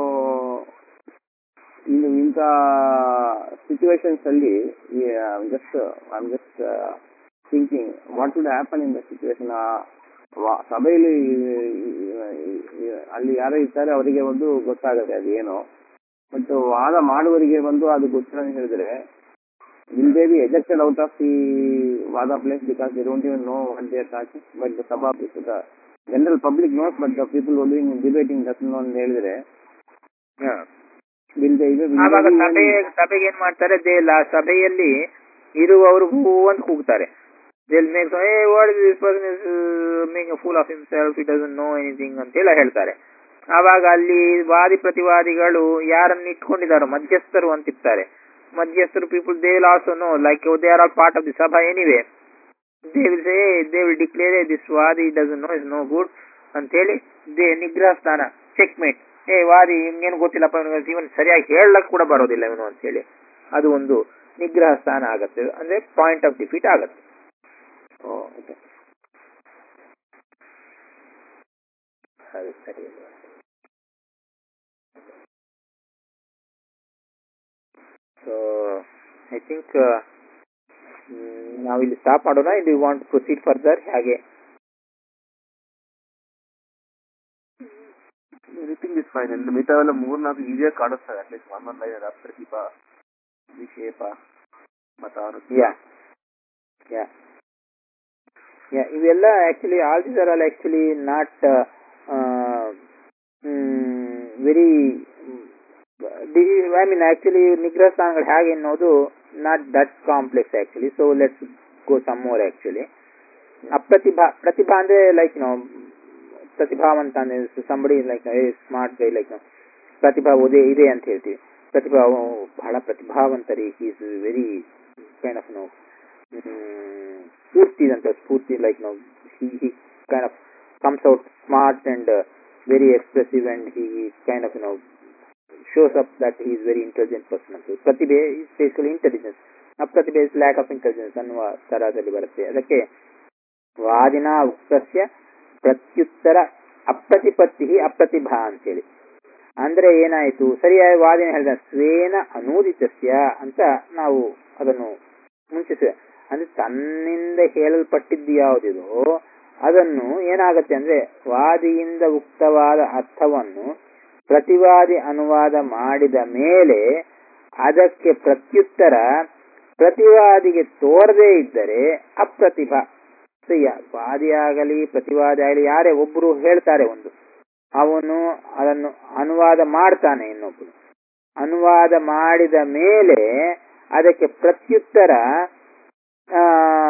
ಇನ್ನು ಇಂಥ ಸಿಚುವೇಶನ್ಸ್ ಅಲ್ಲಿ just I just thinking what would happen in the situation ಸಭೆಯಲ್ಲಿ ಅಲ್ಲಿ ಯಾರೋ ಇರ್ತಾರೆ ಅವರಿಗೆ ಒಂದು ಗೊತ್ತಾಗುತ್ತೆ ಅದು ಏನು ಬಟ್ ವಾದ ಮಾಡುವವರಿಗೆ ಬಂದು ಅದು ಗೊತ್ತಿಲ್ಲ ಅಂತ ಹೇಳಿದ್ರೆ will they be ejected out of the vada place because they don't even know what they are talking but the sabha the general public knows but the people holding debating doesn't ಅಂತ ಹೇಳಿದ್ರೆ ಬಿಲ್ದೆ ಇದು ಆವಾಗ ಬಿಲ್ದೆ ಸಭೆ ಏನು- ಸಭೆಗೆ ಏನ್ ಮಾಡ್ತಾರೆ ದೇ ಲ- ಸಭೆಯಲ್ಲಿ ಇರುವವರು ಹೂ ಅಂತ ಕೂಗ್ತಾರೆ they'll make some, hey, what is this person is uh, making a fool of himself, he doesn't know anything ಅಂತೆಲ್ಲ ಹೇಳ್ತಾರೆ ಆವಾಗ ಅಲ್ಲಿ ವಾದಿ ಪ್ರತಿವಾದಿಗಳು ಯಾರನ್ನ ಇಟ್ಕೊಂಡಿದ್ದಾರೋ ಮಧ್ಯಸ್ಥರು ಅಂತಿರ್ತಾರೆ ಮಧ್ಯಸ್ಥರು people they will also know like they are all part of the sabha anyway they will say they will declare this vadi doesn't know is no good ಅಂತೇಳಿ ದೇ ನಿಗ್ರಹ ಸ್ಥಾನ ಚೆಕ್ ಮೇಟ್ ಏ ವಾದಿ ಹಿಂಗೇನು ಗೊತ್ತಿಲ್ಲಪ್ಪ ಇವನಿಗೆ ಇವನ್ ಸರಿಯಾಗಿ ಹೇಳಕ್ ಕೂಡ ಬರೋದಿಲ್ಲ ಇವನು ಅಂತೇಳಿ ಅದು ಒಂದು ನಿಗ್ರಹ ಸ್ಥಾನ ಆಗತ್ತೆ ಅಂದ್ರೆ ಪಾಯಿಂಟ್ ಆಫ್ ಡಿಫೀಟ್ ಆಗತ್ತೆ ಓ, okay. ಅದು ಸರಿ ಅಲ್ವಾ? ಸೊ ಐ ಥಿಂಕ್ ನಾವಿಲ್ಲಿ ಸ್ಟಾಪ್ ಮಾಡೋಣ ಇದು ವಾಂಟ್ ಪ್ರೊಸೀಡ್ ಫರ್ದರ್ ಹಾಗೆ ಎನಿಥಿಂಗ್ ಇಸ್ ಫೈನ್ ಇಲ್ಲಿ ಮಿಗತಾವೆಲ್ಲ ಮೂರ್ನಾಲ್ಕು ಈಸಿಯಾಗಿ ಕಾಣಿಸ್ತವೆ ಅಟ್ಲೀಸ್ಟ್ ಒನ್ ಒನ್ ಲೈನ್ ಪ್ರತಿಭಾ ವಿಶೇಪ ಮತ ಯಾ ಯಾ ಯಾ ಇವೆಲ್ಲ actually all these are all actually not very I mean actually ನಿಗ್ರಹ ಸ್ಥಾನಗಳು ಹೇಗೆ ಅನ್ನೋದು not that complex actually so let's go some more actually ಅಪ್ರತಿಭಾ ಪ್ರತಿಭಾ ಅಂದ್ರೆ ಲೈಕ್ ನೋ ಪ್ರತಿಭಾವಂತ ಅಂದ್ರೆ ಸಂಬಡಿ ಲೈಕ್ ಸ್ಮಾರ್ಟ್ ಗೈ ಲೈಕ್ ಪ್ರತಿಭಾ ಓದೇ ಇದೆ ಅಂತ ಹೇಳ್ತೀವಿ ಪ್ರತಿಭಾ ಅವ ಬಹಳ ಪ್ರತಿಭಾವಂತರಿ is very kind of know ಸ್ಫೂರ್ತಿ ಅಂತ ಸ್ಫೂರ್ತಿ like know he he kind of comes out smart and very expressive and he kind of know shows up that he is very intelligent person ಅಂತ ಪ್ರತಿಭೆ is basically intelligence ಅಪ್ರತಿಭೆ is lack of intelligence ಅನ್ನುವ ತರದಲ್ಲಿ ಬರುತ್ತೆ ಅದಕ್ಕೆ ವಾದಿನ ಉಕ್ತಸ್ಯ ಪ್ರತ್ಯುತ್ತರ ಅಪ್ರತಿಪತ್ತಿ ಅಪ್ರತಿಭಾ ಅಂತೇಳಿ ಅಂದ್ರೆ ಏನಾಯಿತು ಸರಿಯಾಗಿ ವಾದಿನ ಹೇಳಿದ ಸ್ವೇನ ಅನೂದಿತಸ್ಯ ಅಂತ ನಾವು ಅದನ್ನು ಮುಂಚಿಸ ಅಂದ್ರೆ ತನ್ನಿಂದ ಹೇಳಲ್ಪಟ್ಟಿದ್ದು ಯಾವುದಿದೋ ಅದನ್ನು ಏನಾಗತ್ತೆ ಅಂದ್ರೆ ವಾದಿಯಿಂದ ಉಕ್ತವಾದ ಅರ್ಥವನ್ನು ಪ್ರತಿವಾದಿ ಅನುವಾದ ಮಾಡಿದ ಮೇಲೆ ಅದಕ್ಕೆ ಪ್ರತ್ಯುತ್ತರ ಪ್ರತಿವಾದಿಗೆ ತೋರದೇ ಇದ್ದರೆ ಅಪ್ರತಿಭಾ ಸೊ ವಾದಿಯಾಗಲಿ ಪ್ರತಿವಾದಿ ಆಗಲಿ ಯಾರೇ ಒಬ್ಬರು ಹೇಳ್ತಾರೆ ಒಂದು ಅವನು ಅದನ್ನು ಅನುವಾದ ಮಾಡ್ತಾನೆ ಇನ್ನೊಬ್ಬನು ಅನುವಾದ ಮಾಡಿದ ಮೇಲೆ ಅದಕ್ಕೆ ಪ್ರತ್ಯುತ್ತರ ಆ,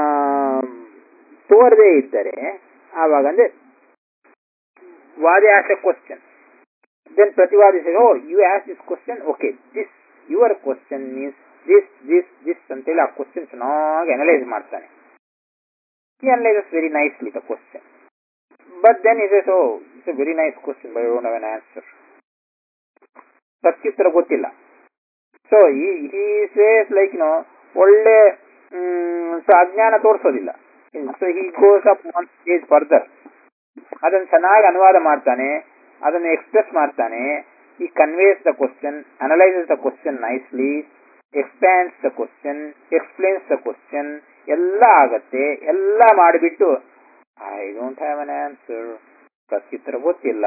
ತೋರದೇ ಇದ್ದರೆ ಆವಾಗ ಅಂದ್ರೆ ವಾದಿ ಆಸ್ ಎ ಕ್ವಶನ್ ದೆನ್ ಪ್ರತಿವಾದಿ oh you ask this question okay this your question means this this this ಅಂತೇಳಿ ಆ ಕ್ವಶನ್ ಚೆನ್ನಾಗಿ ಅನಲೈಸ್ ಮಾಡ್ತಾನೆ he analyzes very nicely the question. But then he says, oh, it's a very nice question, but I don't have an answer. ಪ್ರತ್ಯುತ್ತರ ಗೊತ್ತಿಲ್ಲ so he says like know ಒಳ್ಳೆ ಸೊ ಅಜ್ಞಾನ ತೋರಿಸೋದಿಲ್ಲ so he goes up one stage further ಅದನ್ನು ಚೆನ್ನಾಗಿ ಅನುವಾದ ಮಾಡ್ತಾನೆ ಅದನ್ನು ಎಕ್ಸ್ಪ್ರೆಸ್ ಮಾಡ್ತಾನೆ he conveys the question analyses the question nicely expands the question explains the question ಎಲ್ಲ ಆಗತ್ತೆ ಎಲ್ಲ ಮಾಡಿಬಿಟ್ಟು I don't have an answer ಪ್ರತ್ಯುತ್ತರ ಗೊತ್ತಿಲ್ಲ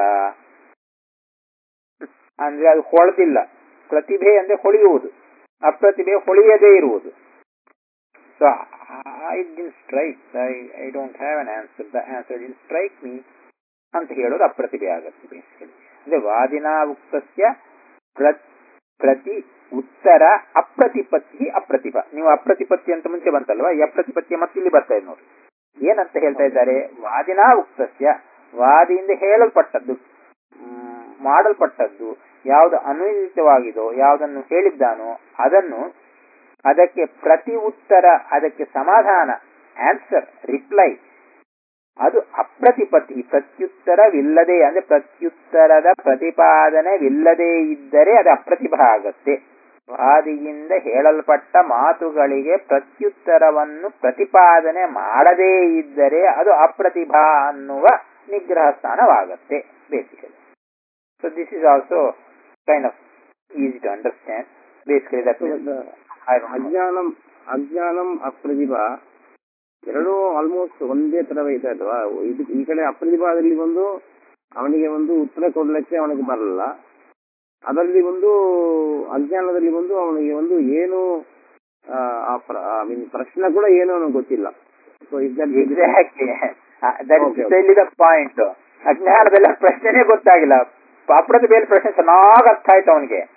ಅಂದ್ರೆ ಅದು ಹೊಳೆದಿಲ್ಲ ಪ್ರತಿಭೆ ಅಂದ್ರೆ ಹೊಳೆಯುವುದು ಅಪ್ರತಿಭೆ ಹೊಳೆಯದೇ ಇರುವುದು so I didn't strike I I don't have an answer the answer didn't strike me ಅಂತ ಹೇಳೋದು ಅಪ್ರತಿಭೆ ಆಗತ್ತೆ ಬೇಸಿಕಲಿ ಅಂದ್ರೆ ವಾದಿನ ಉಕ್ತಸ್ಯ ಪ್ರ- ಪ್ರತಿ ಉತ್ತರ ಅಪ್ರತಿಪತ್ತಿ ಅಪ್ರತಿಭ ನೀವು ಅಪ್ರತಿಪತ್ತಿ ಅಂತ ಮುಂಚೆ ಬಂತಲ್ವಾ ಈ ಅಪ್ರತಿಪತ್ತಿ ಮತ್ತೆ ಇಲ್ಲಿ ಬರ್ತಾ ಇದೆ ನೋಡಿ ಏನಂತ ಹೇಳ್ತಾ ಇದ್ದಾರೆ ವಾದಿನ ಉಕ್ತಸ್ಯ ವಾದಿಯಿಂದ ಹೇಳಲ್ಪಟ್ಟದ್ದು ಮ್, ಮಾಡಲ್ಪಟ್ಟದ್ದು ಯಾವುದು ಅನುಚಿತವಾಗಿದೋ ಯಾವುದನ್ನು ಹೇಳಿದ್ದಾನೋ ಅದನ್ನು ಅದಕ್ಕೆ ಪ್ರತಿ ಉತ್ತರ ಅದಕ್ಕೆ ಸಮಾಧಾನ ಆನ್ಸರ್ ರಿಪ್ಲೈ ಅದು ಅಪ್ರತಿಪತ್ತಿ ಪ್ರತ್ಯುತ್ತರವಿಲ್ಲದೆ ಅಂದ್ರೆ ಪ್ರತ್ಯುತ್ತರದ ಪ್ರತಿಪಾದನೆವಿಲ್ಲದೆ ಇದ್ದರೆ ಅದು ಅಪ್ರತಿಭಾ ಆಗತ್ತೆ ವಾದಿಯಿಂದ ಹೇಳಲ್ಪಟ್ಟ ಮಾತುಗಳಿಗೆ ಪ್ರತ್ಯುತ್ತರವನ್ನು ಪ್ರತಿಪಾದನೆ ಮಾಡದೇ ಇದ್ದರೆ ಅದು ಅಪ್ರತಿಭಾ ಅನ್ನುವ ನಿಗ್ರಹ ಸ್ಥಾನವಾಗತ್ತೆ basically so this is also kind of easy to understand basically that ಅಜ್ಞಾನಂ ಅಜ್ಞಾನಂ ಅಪ್ರತಿಭಾ ಎರಡೂ ಆಲ್ಮೋಸ್ಟ್ ಒಂದೇ ತರವೇ ಇದೆ ಅಲ್ವಾ ಇದು ಈ ಕಡೆ ಅಪ್ರತಿಭಾದಲ್ಲಿ ಒಂದು ಅವನಿಗೆ ಒಂದು ಉತ್ತರ ಕೊಡ್ಲಿಕ್ಕೆ ಅವನಿಗೆ ಬರಲ್ಲ ಅದರಲ್ಲಿ ಒಂದು ಅಜ್ಞಾನದಲ್ಲಿ ಒಂದು ಅವನಿಗೆ ಒಂದು ಏನು ಐ ಮೀನ್ ಪ್ರಶ್ನೆ ಕೂಡ ಏನು ಅವನಿಗೆ ಗೊತ್ತಿಲ್ಲ so exactly that Okay, is ಇಲ್ಲಿ ದ ಪಾಯಿಂಟ್ ಅಜ್ಞಾನದಲ್ಲ ಪ್ರಶ್ನೆನೇ ಗೊತ್ತಾಗಿಲ್ಲ ಅಪ್ರತಿಭೆಯಲ್ಲಿ ಪ್ರಶ್ನೆ ಚೆನ್ನಾಗಿ ಅರ್ಥ ಆಯ್ತು ಅವನಿಗೆ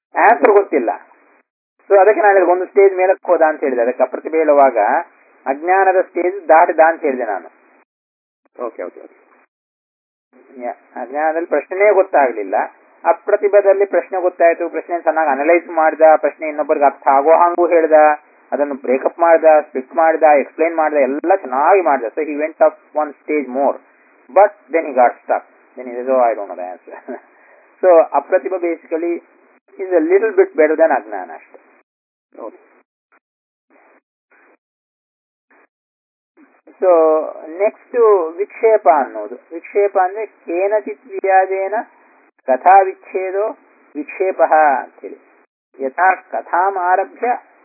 ಆನ್ಸರ್ ಗೊತ್ತಿಲ್ಲ ಸೊ ಅದಕ್ಕೆ ನಾನು ಹೇಳಿದೆ, ಒಂದು ಸ್ಟೇಜ್ ಮೇಲಕ್ಕೆ ಹೋದ ಅಂತ ಹೇಳಿದೆ ಅದಕ್ಕೆ ಅಪ್ರತಿಭೆ ಹೇಳುವಾಗ ಅಜ್ಞಾನದ ಸ್ಟೇಜ್ ದಾಟಿದ ಅಂತ ಹೇಳಿದೆ ನಾನು ಓಕೆ ಓಕೆ ಓಕೆ ಯ- ಅಜ್ಞಾನದಲ್ಲಿ ಪ್ರಶ್ನೆನೇ ಗೊತ್ತಾಗ್ಲಿಲ್ಲ ಅಪ್ರತಿಭದಲ್ಲಿ ಪ್ರಶ್ನೆ ಗೊತ್ತಾಯ್ತು ಪ್ರಶ್ನೆ ಚೆನ್ನಾಗಿ ಅನಲೈಸ್ ಮಾಡ್ದ ಪ್ರಶ್ನೆ ಇನ್ನೊಬ್ಬರಿಗೆ ಅರ್ಥ ಆಗೋ ಹಂಗೂ ಹೇಳ್ದ ಅದನ್ನು ಬ್ರೇಕಪ್ ಮಾಡ್ದ ಸ್ಪಿಟ್ ಮಾಡ್ದ ಎಕ್ಸ್ಪ್ಲೈನ್ ಮಾಡ್ದ ಎಲ್ಲ ಚೆನ್ನಾಗಿ ಮಾಡ್ದ so he went up one stage more but then he got stop then is I don't know the answer so ಅಪ್ರತಿಭ basically is a little bit better than ಅಜ್ಞಾನ ಅಷ್ಟೇ ಓಕೆ ಸೊ ನೆಕ್ಸ್ಟ್ ವಿಕ್ಷೇಪ ಅನ್ನೋದು ವಿಕ್ಷೇಪ ಅಂದ್ರೆ ಕೇನಚಿತ್ ವ್ಯಾಜೇನ ಕಥಾ ವಿಚ್ಛೇದೋ ವಿಕ್ಷೇಪ ಅಂತೇಳಿ ಯಥಾ ಕಥಾಮಾರಭ್ಯ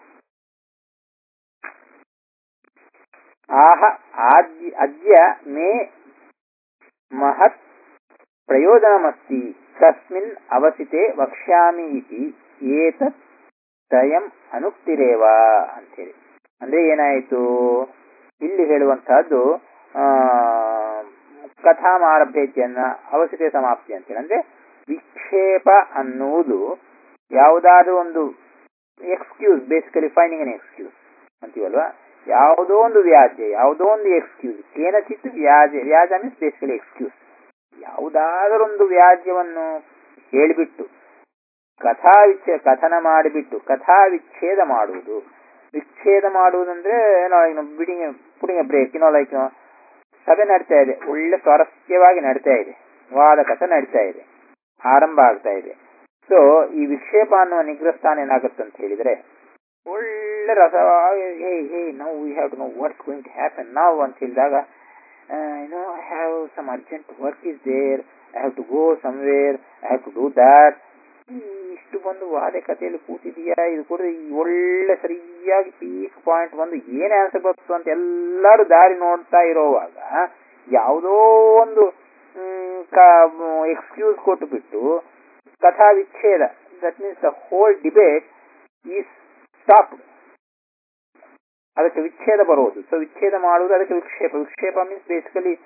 ಆಹ ಆದ್ಯ ಅದ್ಯ ಮೇ ಮಹತ್ ಪ್ರಯೋಜನಮಸ್ತಿ ಕಸ್ಮಿನ್ ಅವಸಿತೆ ವಕ್ಷ್ಯಾಮಿ ಇತಿ ಏತತ್ ಸ್ವಯಂ ಅನುಕ್ತಿರೇವ ಅಂತೇಳಿ ಅಂದ್ರೆ ಏನಾಯಿತು ಇಲ್ಲಿ ಹೇಳುವಂತಹದ್ದು ಆ ಕಥಾಮಾರಭ್ಯತೆಯನ್ನ ಅವಶ್ಯತೆ ಸಮಾಪ್ತಿ ಅಂತೇಳಿ ಅಂದ್ರೆ ವಿಕ್ಷೇಪ ಅನ್ನುವುದು ಯಾವುದಾದ್ರೂ ಒಂದು excuse basically finding an excuse ಅಂತೀವಲ್ವಾ ಯಾವುದೋ ಒಂದು ವ್ಯಾಜ್ಯ ಯಾವುದೋ ಒಂದು ಎಕ್ಸ್ಕ್ಯೂಸ್ ಕೇನಚಿತ್ ವ್ಯಾಜ್ಯ ವ್ಯಾಜ್ಯ ಮೀನ್ಸ್ ಬೇಸಿಕಲಿ ಎಕ್ಸ್ಕ್ಯೂಸ್ ಯಾವುದಾದರೊಂದು ವ್ಯಾಜ್ಯವನ್ನು ಹೇಳಿಬಿಟ್ಟು ಕಥಾ ವಿಚ್ಛೇ ಕಥನ ಮಾಡಿಬಿಟ್ಟು ಕಥಾ ವಿಚ್ಛೇದ ಮಾಡುವುದು ವಿಚ್ಛೇದ ಮಾಡುವುದಂದ್ರೆ ಬಿಡಿಂಗ್ ಪುಡಿಂಗ್ ಬ್ರೇಕ್ ಏನೋ ಲೈಕ್ ಸಭೆ ನಡೀತಾ ಇದೆ ಒಳ್ಳೆ ಸ್ವಾರಸ್ಯವಾಗಿ ನಡೀತಾ ಇದೆ ವಾದ ಕಥೆ ನಡೀತಾ ಇದೆ ಆರಂಭ ಆಗ್ತಾ ಇದೆ ಸೊ ಈ ವಿಕ್ಷೇಪ ಅನ್ನುವ ನಿಗ್ರಸ್ಥಾನ ಏನಾಗುತ್ತೆ ಅಂತ ಹೇಳಿದ್ರೆ ಒಳ್ಳೆ ರಸವಾಗಿ ಹೇ ಹೇ ನಾವು we have to know what's going to happen ನಾವು ಅಂತ ಹೇಳಿದಾಗ no I have some urgent work is there I have to go somewhere I have to do that ಇಷ್ಟು ಬಂದು ವಾದೆ ಕಥೆಯಲ್ಲಿ ಕೂತಿದೀಯಾ ಇದು ಕೂಡ ಈ ಒಳ್ಳೆ ಸರಿಯಾಗಿ ಪೀಕ್ ಪಾಯಿಂಟ್ ಬಂದು ಏನ್ ಆನ್ಸರ್ ಬಂತು ಅಂತ ಎಲ್ಲರೂ ದಾರಿ ನೋಡ್ತಾ ಇರೋವಾಗ ಯಾವುದೋ ಒಂದು ಎಕ್ಸ್ಕ್ಯೂಸ್ ಕೊಟ್ಟು ಬಿಟ್ಟು ಕಥಾ ವಿಚ್ಛೇದ that means the whole debate is stop ಅದಕ್ಕೆ ವಿಚ್ಛೇದ ಬರೋದು ಸೊ ವಿಚ್ಛೇದ ಮಾಡುವುದು ಅದಕ್ಕೆ ವಿಕ್ಷೇಪ ವಿಕ್ಷೇಪ means basically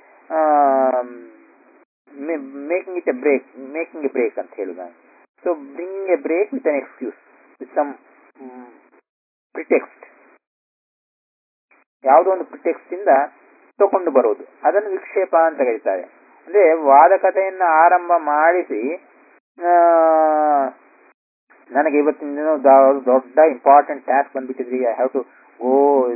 making it a break making a break ಅಂತ ಹೇಳುದು ನಾನು so bring a break with an excuse with some pretext ಯಾವುದೋ ಒಂದು ಪ್ರಿಟೆಕ್ಸ್ಟ್ ಇಂದ ತಕೊಂಡು ಬರೋದು ಅದನ್ನು ವಿಕ್ಷೇಪ ಅಂತ ಕರೀತಾರೆ ಅಂದ್ರೆ ವಾದಕತೆಯನ್ನ ಆರಂಭ ಮಾಡಿಸಿ ಆ, ನನಗೆ ಇವತ್ತಿನ ದಿನ ದ- ದೊಡ್ಡ ಇಂಪಾರ್ಟೆಂಟ್ ಟಾಸ್ಕ್ ಬಂದ್ಬಿಟ್ಟಿದ್ರಿ I have to go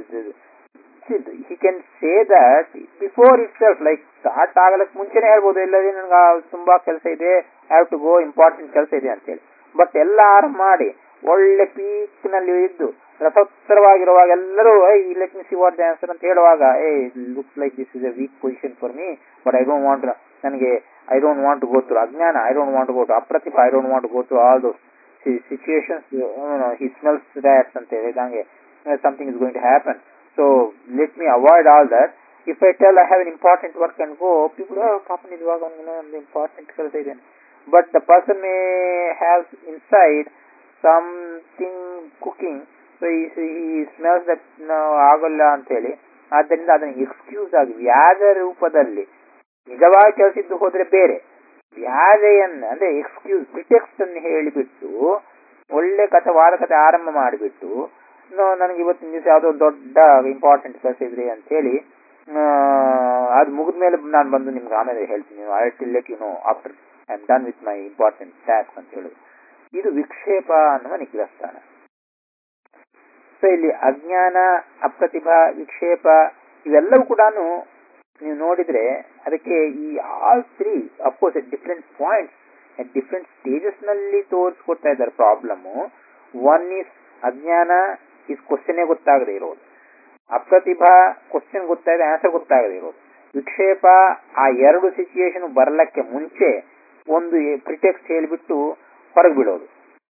he can say that before itself like start ಆಗಲಕ್ಕೆ ಮುಂಚೆನೆ ಹೇಳ್ಬೋದು ಇಲ್ಲದೆ ನನಗೆ ತುಂಬಾ ಕೆಲಸ ಇದೆ ಹ್ಯಾವ್ ಟು ಗೋ ಇಂಪಾರ್ಟೆಂಟ್ ಕೆಲಸ ಇದೆ ಅಂತೇಳಿ ಬಟ್ ಎಲ್ಲ ಆರಂಭ ಮಾಡಿ ಒಳ್ಳೆ ಪೀಕ್ ನಲ್ಲಿ ಇದ್ದು ರಸೋತ್ತರವಾಗಿರುವಾಗ ಎಲ್ಲರೂ let me see what the answer ಅಂತ ಹೇಳುವಾಗ eh looks like this is a weak position for me but I don't want ನನಗೆ I don't want go to ajnana I don't want go to apratibha I don't want go to all those situations he smells that ಅಂತ ಹೇಳಿದಂಗೆ something is going to happen. So let me avoid all that. If I tell I have an important work and go, people, oh, Papa ನಿಜವಾಗ ಒಂದು ಒಂದು important ಕೆಲಸ ಇದೆ But the person may have inside something cooking, so he, he smells that no, ಆಗೋಲ್ಲ ಅಂತ ಹೇಳಿ ಆದ್ದರಿಂದ ಅದನ್ನು ಎಕ್ಸ್ಕ್ಯೂಸ್ ಆಗಿ ವ್ಯಾಜ ರೂಪದಲ್ಲಿ ನಿಜವಾಗಿ ಕೆಲಸಿದ್ದು ಹೋದ್ರೆ ಬೇರೆ ವ್ಯಾಜೆಯನ್ನ ಅಂದ್ರೆ ಎಕ್ಸ್ಕ್ಯೂಸ್ ಪ್ರಿಟೆಕ್ಸ್ಟ್ ಅನ್ನು ಹೇಳಿಬಿಟ್ಟು ಒಳ್ಳೆ ಕಥೆ ವಾದ ಕಥೆ ಆರಂಭ ಮಾಡಿಬಿಟ್ಟು ನನಗೆ ಇವತ್ತಿನ ದಿವಸ ಯಾವುದೋ ದೊಡ್ಡ ಇಂಪಾರ್ಟೆಂಟ್ ಕೆಲಸ ಇದ್ರಿ ಅಂತ ಹೇಳಿ ಅದು ಮುಗಿದ ಮೇಲೆ ನಾನು ಬಂದು ನಿಮ್ಗೆ ಆಮೇಲೆ ಹೇಳ್ತೀನಿ I till let you know after I am done with my important task ಅಂತ ಹೇಳಿ ಇದು ವಿಕ್ಷೇಪ ಅನ್ನುವ ನಿಗ್ರಹಸ್ಥಾನ ಸೊ ಇಲ್ಲಿ ಅಜ್ಞಾನ ಅಪ್ರತಿಭಾ ವಿಕ್ಷೇಪ ಇವೆಲ್ಲವೂ ಕೂಡ ನೀವು ನೋಡಿದ್ರೆ ಅದಕ್ಕೆ ಈ all three of course at different points at different stages ನಲ್ಲಿ ತೋರಿಸ್ಕೊಡ್ತಾ ಇದ್ದಾರೆ problem one is ajnana is ಕ್ವಶನೇ ಗೊತ್ತಾಗದೆ ಇರೋದು ಅಪ್ರತಿಭಾ ಕ್ವಶನ್ ಗೊತ್ತಾಗದೆ ಆನ್ಸರ್ ಗೊತ್ತಾಗದೆ ಇರೋದು ವಿಕ್ಷೇಪ ಆ ಎರಡು ಸಿಚುಯೇಷನ್ ಬರಲಕ್ಕೆ ಮುಂಚೆ ಒಂದು ಪ್ರಿಟೆಕ್ಸ್ಟ್ ಹೇಳಿಬಿಟ್ಟು ಹೊರಗೆ ಬಿಡೋದು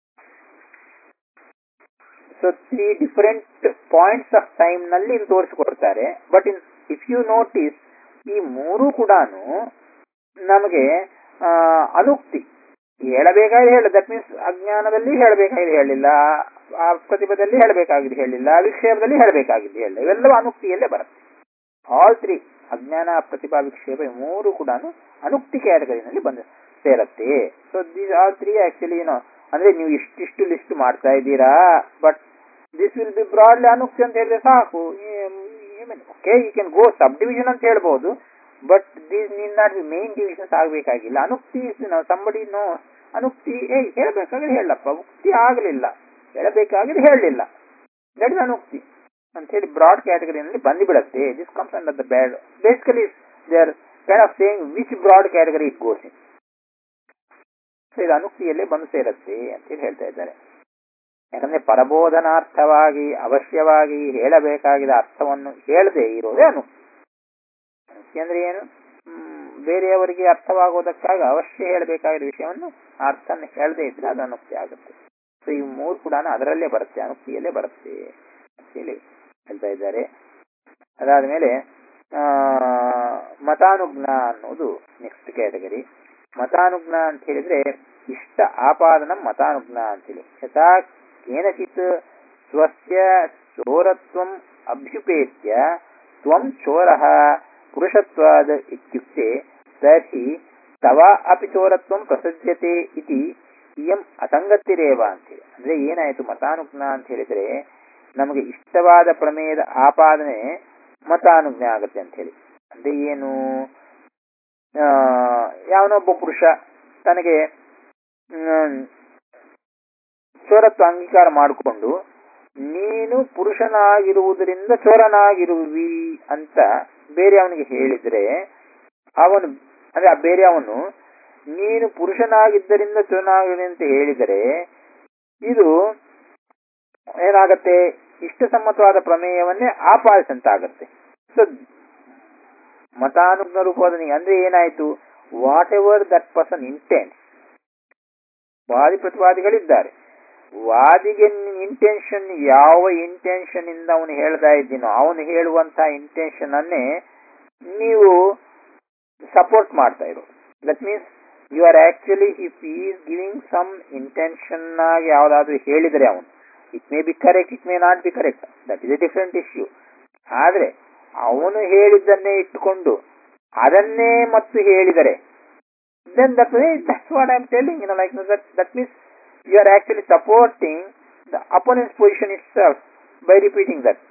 so three different points of time ನಲ್ಲಿ ಇದು ತೋರಿಸಿಕೊಡ್ತಾರೆ but in if you notice ಈ ಮೂರು ಕೂಡ ನಮಗೆ ಅನುಕ್ತಿ ಹೇಳಬೇಕಾದ್ರೆ ಹೇಳ ದಟ್ ಮೀನ್ಸ್ ಅಜ್ಞಾನದಲ್ಲಿ ಹೇಳಬೇಕಾಗಿದೆ ಹೇಳಿಲ್ಲ ಆ ಪ್ರತಿಭದಲ್ಲಿ ಹೇಳಬೇಕಾಗಿದೆ ಹೇಳಿಲ್ಲ ವಿಕ್ಷೇಪದಲ್ಲಿ ಹೇಳಬೇಕಾಗಿದೆ ಹೇಳಿಲ್ಲ ಇವೆಲ್ಲವೂ ಅನುಕ್ತಿಯಲ್ಲೇ ಬರುತ್ತೆ ಆಲ್ ತ್ರೀ ಅಜ್ಞಾನ ಪ್ರತಿಭಾ ವಿಕ್ಷೇಪ ಈ ಮೂರು ಕೂಡ ಅನುಕ್ತಿ ಕ್ಯಾಟಗರಿನಲ್ಲಿ ಬಂದ ಸೇರತ್ತೆ so these all three actually ಏನೋ ಅಂದ್ರೆ ನೀವು ಇಷ್ಟಿಷ್ಟು ಲಿಸ್ಟ್ ಮಾಡ್ತಾ ಇದ್ದೀರಾ but this will be broadly ಅನುಕ್ತಿ ಅಂತ ಹೇಳಿದ್ರೆ ಸಾಕು okay you can go subdivision ಅಂತ ಹೇಳ್ಬೋದು but these need not be main divisions ಆಗಬೇಕಾಗಿಲ್ಲ ಅನುಕ್ತಿ ನಾವು ಸಂಬಡಿ ನೋ ಅನುಕ್ತಿ ಏ ಹೇಳಬೇಕಾದ್ರೆ ಹೇಳಪ್ಪ ಉಕ್ತಿ ಆಗಲಿಲ್ಲ ಹೇಳಬೇಕಾದ್ರೆ ಹೇಳಲಿಲ್ಲ ದಟ್ ಇಸ್ ಅನುಕ್ತಿ ಅಂತ ಹೇಳಿ ಬ್ರಾಡ್ ಕ್ಯಾಟಗರಿನಲ್ಲಿ ಬಂದುಬಿಡುತ್ತೆ this comes under the broad basically they are kind of saying which broad category it goes in so ಇದು ಅನುಕ್ತಿಯಲ್ಲೇ ಬಂದು ಸೇರುತ್ತೆ ಅಂತೇಳಿ ಹೇಳ್ತಾ ಇದ್ದಾರೆ ಯಾಕಂದ್ರೆ ಪರಬೋಧನಾರ್ಥವಾಗಿ ಅವಶ್ಯವಾಗಿ ಹೇಳಬೇಕಾಗಿದ ಅರ್ಥವನ್ನು ಹೇಳದೆ ಇರೋದೇ ಅನುಕ್ತಿ ಅನುಕ್ತಿ ಅಂದ್ರೆ ಏನು ಹ್ಮ್, ಬೇರೆಯವರಿಗೆ ಅರ್ಥವಾಗುವುದಕ್ಕಾಗಿ ಅವಶ್ಯ ಹೇಳಬೇಕಾಗಿರೋ ವಿಷಯವನ್ನು ಆ ಅರ್ಥವನ್ನು ಹೇಳದೇ ಇದ್ರೆ ಅದು ಅನುಕ್ತಿ ಆಗುತ್ತೆ ಸೊ ಈ ಮೂರು ಕೂಡ ಅದರಲ್ಲೇ ಬರುತ್ತೆ ಅನುಕ್ತಿಯಲ್ಲೇ ಬರುತ್ತೆ ಅಂತೇಳಿ ಹೇಳ್ತಾ ಇದ್ದಾರೆ ಅದಾದ್ಮೇಲೆ ಆ ಮತಾನುಜ್ಞ ಅನ್ನೋದು ನೆಕ್ಸ್ಟ್ ಕ್ಯಾಟಗರಿ ಮತಾನುಜ್ಞ ಅಂತ ಹೇಳಿದ್ರೆ ಇಷ್ಟ ಆಪಾದನ ಮತಾನುಜ್ಞ ಅಂತೇಳಿ ಯಥಾ ಕೇನಚಿತ್ ಸ್ವಸ್ಯ ಚೋರತ್ವಂ ಅಭ್ಯುಪೇತ್ಯ ತ್ವಂ ಚೋರಃ ಪುರುಷತ್ವಾದ ಇತ್ಯುಕ್ತೆ ತರ್ಹಿ ತವ ಅಪಿ ಚೋರತ್ವಂ ಪ್ರಸಜ್ಯತೆ ಇತಿ ಇಯಂ ಅಸಂಗತಿರೇವ ಅಂತೇಳಿ ಅಂದ್ರೆ ಏನಾಯ್ತು ಮತಾನುಜ್ಞ ಅಂತ ಹೇಳಿದ್ರೆ ನಮಗೆ ಇಷ್ಟವಾದ ಪ್ರಮೇಯದ ಆಪಾದನೆ ಮತಾನುಜ್ಞೆ ಆಗುತ್ತೆ ಅಂತ ಹೇಳಿ ಅಂದ್ರೆ ಏನು ಆ, ಯಾವನೊಬ್ಬ ಪುರುಷ ತನಗೆ ಮ್, ಚೋರತ್ವ ಅಂಗೀಕಾರ ಮಾಡಿಕೊಂಡು ನೀನು ಪುರುಷನಾಗಿರುವುದರಿಂದ ಚೋರನಾಗಿರುವಿ ಅಂತ ಬೇರೆ ಅವನಿಗೆ ಹೇಳಿದ್ರೆ ಅವನು ಅಂದ್ರೆ ಆ ಬೇರೆ ಅವನು ನೀನು ಪುರುಷನಾಗಿದ್ದರಿಂದ ಚೋರನಾಗಿರುವಿ ಅಂತ ಹೇಳಿದರೆ ಇದು ಏನಾಗತ್ತೆ ಇಷ್ಟಸಮ್ಮತವಾದ ಪ್ರಮೇಯವನ್ನೇ ಆಪಾದಿಸಂತಾಗತ್ತೆ ಸೊ ಮತಾನುಜ್ಞ ರೂಪವಾದನಿಗೆ ಅಂದ್ರೆ ಏನಾಯ್ತು whatever that person intends ವಾದಿ ಪ್ರತಿವಾದಿಗಳಿದ್ದಾರೆ ವಾದಿಗೆ ಇಂಟೆನ್ಷನ್ ಯಾವ ಇಂಟೆನ್ಷನ್ ಇಂದ ಅವನು ಹೇಳ್ತಾ ಇದ್ದೀನೋ ಅವನು ಹೇಳುವಂತ ಇಂಟೆನ್ಷನ್ ಅನ್ನೇ ನೀವು ಸಪೋರ್ಟ್ ಮಾಡ್ತಾ ಇರೋ that means you are actually if is giving some intention ಆಗಿ ಯಾವ್ದಾದ್ರು ಹೇಳಿದರೆ ಅವನು it may be correct it may not be correct that is a different issue ಆದ್ರೆ ಅವನು ಹೇಳಿದ್ದನ್ನೇ ಇಟ್ಟುಕೊಂಡು ಅದನ್ನೇ ಮತ್ತು ಹೇಳಿದರೆ then that that's what I am telling you like that that means you are actually supporting the opponents position itself by repeating that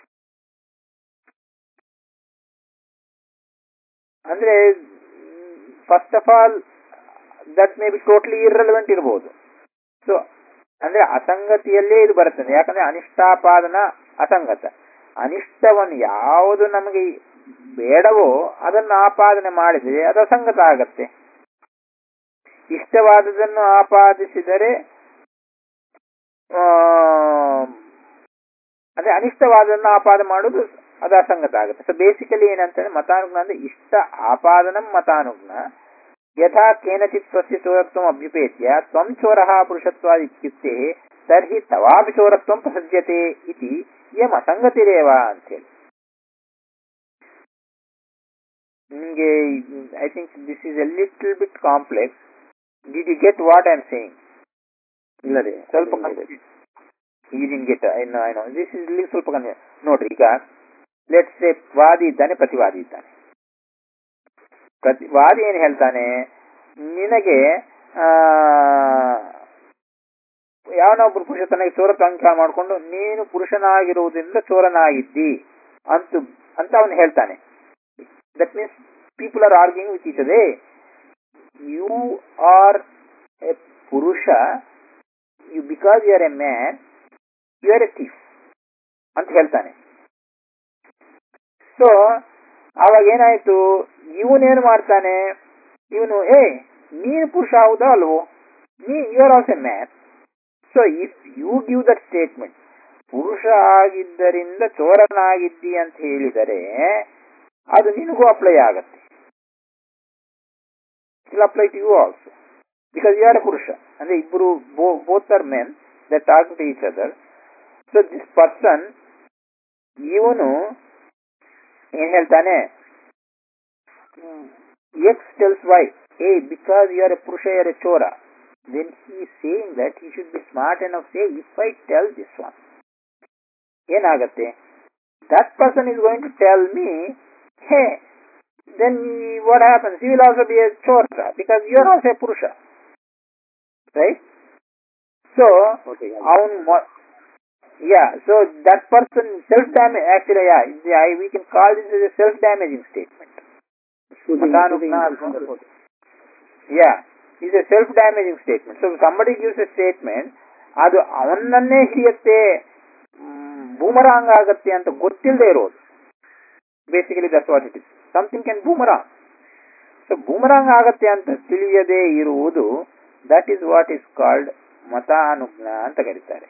ಅಂದ್ರೆ first of all that may be totally irrelevant ಇರಬಹುದು ಸೊ ಅಂದ್ರೆ ಅಸಂಗತಿಯಲ್ಲೇ ಇದು ಬರುತ್ತದೆ ಯಾಕಂದ್ರೆ ಅನಿಷ್ಟಾಪಾದನ ಅಸಂಗತ ಅನಿಷ್ಟವನ್ನು ಯಾವುದು ನಮಗೆ ಬೇಡವೋ ಅದನ್ನು ಆಪಾದನೆ ಮಾಡಿದರೆ ಅದು ಅಸಂಗತ ಆಗತ್ತೆ ಇಷ್ಟವಾದದನ್ನು ಆಪಾದಿಸಿದರೆ ಆ, ಅದೇ ಅನಿಷ್ಟವಾದದನ್ನು ಆಪಾದ ಮಾಡುವುದು ಅದು ಅಸಂಗತ ಆಗುತ್ತೆ ಸೊ ಬೇಸಿಕಲಿ ಏನಂತಂದ್ರೆ ಮತಾನುಜ್ಞ ಅಂದ್ರೆ ಇಷ್ಟ ಆಪಾದನಂ ಮತಾನುಜ್ಞ ಯಥಾ ಕೇನಚಿತ್ ಸ್ವಸ್ಯ ಚೋರತ್ವಂ ಅಭ್ಯುಪೇತ್ಯ ತ್ವಂ ಚೋರಃ ಪುರುಷತ್ವಾದಿತ್ಯುಕ್ತೆ ತರ್ಹಿ ತವಾಪಿ ಚೋರತ್ವಂ ಪ್ರಸಜ್ಯತೆ ಇತಿ ಇಯಂ ಅಸಂಗತಿರೇವ ಅಂತೇಳಿ ನಿಮಗೆ I think this is a little bit complex did you get what I am saying ಇಲ್ಲ ರೀ ಸ್ವಲ್ಪ ಈಜಿನ್ ಗೆಟ್ ಇನ್ನು ಏನೋ ದಿಸ್ ಇಸ್ ಇಲ್ಲಿ ಸ್ವಲ್ಪ ಕನ್ಫ್ಯೂ ನೋಡ್ರಿ ಈಗ ಲೆಟ್ ಸೇ ವಾದಿ ಇದ್ದಾನೆ ಪ್ರತಿವಾದಿ ಇದ್ದಾನೆ ಪ್ರತಿ ವಾದಿ ಏನ್ ಹೇಳ್ತಾನೆ ನಿನಗೆ ಆ ಯಾವನೊಬ್ಬರು ಪುರುಷ ತನಗೆ ಚೋರತ್ವ ಅಂಕ ಮಾಡಿಕೊಂಡು ನೀನು ಪುರುಷನಾಗಿರುವುದರಿಂದ ಚೋರನಾಗಿದ್ದಿ ಅಂತ ಅಂತ ಅವನು ಹೇಳ್ತಾನೆ that means people are arguing with each ಅದೇ you are a purusha you because you are a man you are a thief ಅಂತ ಹೇಳ್ತಾನೆ ಸೊ ಅವಾಗ ಏನಾಯ್ತು ಇವನೇನು ಮಾಡ್ತಾನೆ ಇವನು ಏ ನೀನು ಪುರುಷ ಹೌದಾ ಅಲ್ವೋ ನೀ you are also man so if you give that statement ಪುರುಷ ಆಗಿದ್ದರಿಂದ ಚೋರನಾಗಿದ್ದಿ ಅಂತ ಹೇಳಿದರೆ ಅದು ನಿನಗೂ ಅಪ್ಲೈ ಆಗತ್ತೆ it apply to you also because you are a purusha ಅಂದ್ರೆ ಇಬ್ಬರು both are men that talk to each other so this person ಇವನು ಏನ್ ಹೇಳ್ತಾನೆ X tells Y hey because you are a purusha you are a chora then he saying that he should be smart and of say if I tell this one ಏನಾಗತ್ತೆ that person is going to tell me hey then what happens you will also be a chora because you are also a purusha right so okay ಅವನ್ yeah so that person self damage actually yeah I, we can call this as a self damaging statement yeah is a self damaging statement so somebody gives a statement ಅದು ಅವನನ್ನೇ ಹಿಡಿಯುತ್ತೆ ಬೂಮರಾಂಗ್ ಆಗತ್ತೆ ಅಂತ ಗೊತ್ತಿಲ್ಲದೆ ಇರೋದು basically that's what it is something can boomerang so boomerang ಆಗತ್ತೆ ಅಂತ ತಿಳಿಯದೇ ಇರುವುದು that is what is called ಮತಾನುಜ್ಞ ಅಂತ ಕರೀತಾರೆ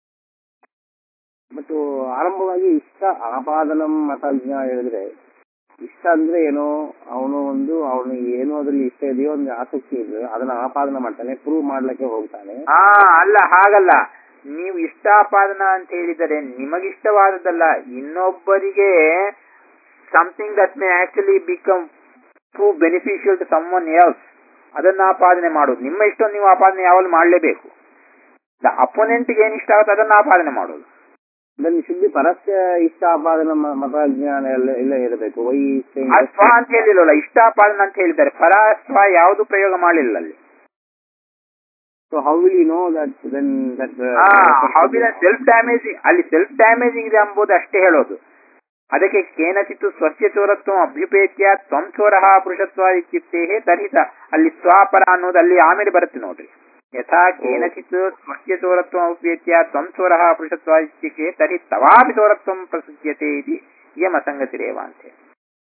ಮತ್ತು ಆರಂಭವಾಗಿ ಇಷ್ಟ ಆಪಾದನಂ ಮತಜ್ಞ ಹೇಳಿದ್ರೆ ಇಷ್ಟ ಅಂದ್ರೆ ಏನೋ ಅವನು ಒಂದು ಅವನಿಗೆ ಏನು ಅದ್ರಲ್ಲಿ ಇಷ್ಟ ಇದೆಯೋ ಒಂದು ಆಸಕ್ತಿ ಇದೆ ಅದನ್ನ ಆಪಾದನೆ ಮಾಡ್ತಾನೆ ಪ್ರೂವ್ ಮಾಡ್ಲಿಕ್ಕೆ ಹೋಗ್ತಾನೆ ಹಾ ಅಲ್ಲ ಹಾಗಲ್ಲ ನೀವು ಇಷ್ಟಾಪಾದನ ಅಂತ ಹೇಳಿದರೆ ನಿಮಗಿಷ್ಟವಾದದ್ದಲ್ಲ ಇನ್ನೊಬ್ಬರಿಗೆ something that may actually become true beneficial to someone else ಅದನ್ನ ಆಪಾದನೆ ಮಾಡೋದು ನಿಮ್ಮ ಇಷ್ಟ ನೀವು ಆಪಾದನೆ ಯಾವಾಗಲೂ ಮಾಡಲೇಬೇಕು ದ ಅಪೋನೆಂಟ್ಗೆ ಏನ್ ಇಷ್ಟ ಆಗುತ್ತೆ ಅದನ್ನ ಆಪಾದನೆ ಮಾಡೋದು ದೆನ್ ಶುದ್ಧಿ ಪರಸ್ಯ ಇಷ್ಟ ಆಪಾದನ ಮ- ಮತಜ್ಞಾನ ಎಲ್ಲ ಇಲ್ಲ ಇರಬೇಕು ವೈ ಆ ಸ್ವ ಅಂತ ಹೇಳಿಲ್ವಲ್ಲ ಇಷ್ಟಾಪಾದನ ಅಂತ ಹೇಳಿದ್ದಾರೆ ಪರ ಸ್ವ ಯಾವುದು ಪ್ರಯೋಗ ಮಾಡಲಿಲ್ಲ ಅಲ್ಲಿ so how will you know that then that self damaging ಅಲ್ಲಿ ಸೆಲ್ಫ್ ಡ್ಯಾಮೇಜಿಂಗ್ ಇದೆ ಎಂಬುದು ಅಷ್ಟೇ ಹೇಳೋದು ಅದಕ್ಕೆ ಕೇನಚಿತ್ತು ಸ್ವಸ್ಯ ಚೋರತ್ವ ಅಭ್ಯುಪೇತ್ಯ ತ್ವಂ ಚೋರಃ ಪುರುಷತ್ವ ಇತ್ಯುಕ್ತೇ ತರ್ಹಿತ ಅಲ್ಲಿ ಸ್ವಾಪರ ಅನ್ನೋದು ಅಲ್ಲಿ ಆಮೇಲೆ ಬರುತ್ತೆ ನೋಡ್ರಿ ಯಥಾ ಕೇನಚಿತ್ ಸ್ವಸ್ಯ ಚೋರತ್ವ ಅಭ್ಯುಪೇತ್ಯ ತ್ವಂ ಚೋರಃ ಪುರುಷತ್ವ ಇತ್ಯುಕ್ತೆ ತರ್ಹಿ ತವಾಪಿ ಚೋರತ್ವ ಪ್ರಸುಜ್ಯತೆ ಇದು ಇಯಂ ಅಸಂಗತಿರೇವ ಅಂತ ಹೇಳಿ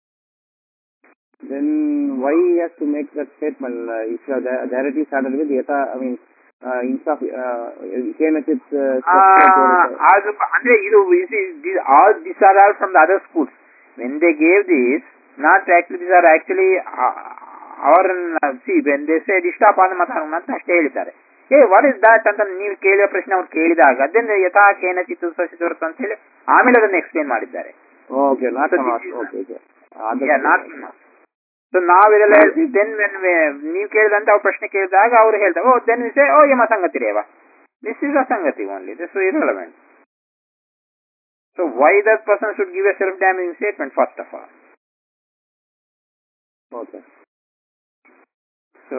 then why he has to make that statement uh, if you have di- directly started with yata i mean uh, instead of uh, kenachit uh, ಆ, ಅದು ಅಂದ್ರೆ ಇದು all this are all from the other schools when they gave this not actually this are actually ಅವರನ್ನ ಸಿ ವೆನ್ ದೇ ಸೇ ಇಷ್ಟಾಪಾದ ಮತ ಅಂತ ಅಷ್ಟೇ ಹೇಳಿದ್ದಾರೆ ಏ ವಾಟ್ ಇಸ್ ದಾಟ್ ಅಂತ ನೀವು ಕೇಳಿದ ಪ್ರಶ್ನೆ ಅವ್ರು ಕೇಳಿದಾಗ ಅದನ್ನ ಯಥಾ ಕೇನಚಿತ್ತು ಸ್ವಚ್ಛ ಅಂತ ಹೇಳಿ ಆಮೇಲೆ ಅದನ್ನ ಎಕ್ಸ್ಪ್ಲೇನ್ ಮಾಡಿದ್ದಾರೆ okay not So not this is- okay okay Yeah, not so ನಾವಿದೆಲ್ಲ ಹೇಳ್ತೀವಿ ದೆನ್ ವೆನ್ ನೀವು ಕೇಳಿದಂತ ಅವ್ರು ಪ್ರಶ್ನೆ ಕೇಳಿದಾಗ ಅವ್ರು ಹೇಳ್ತಾರೆ ಓ ದೆನ್ ವಿಸೆ ಓ ಯಮ ಸಂಗತಿ ರೇವ ದಿಸ್ ಇಸ್ ಅ ಸಂಗತಿ only this irrelevant so why that person should give a self damaging statement first of all okay so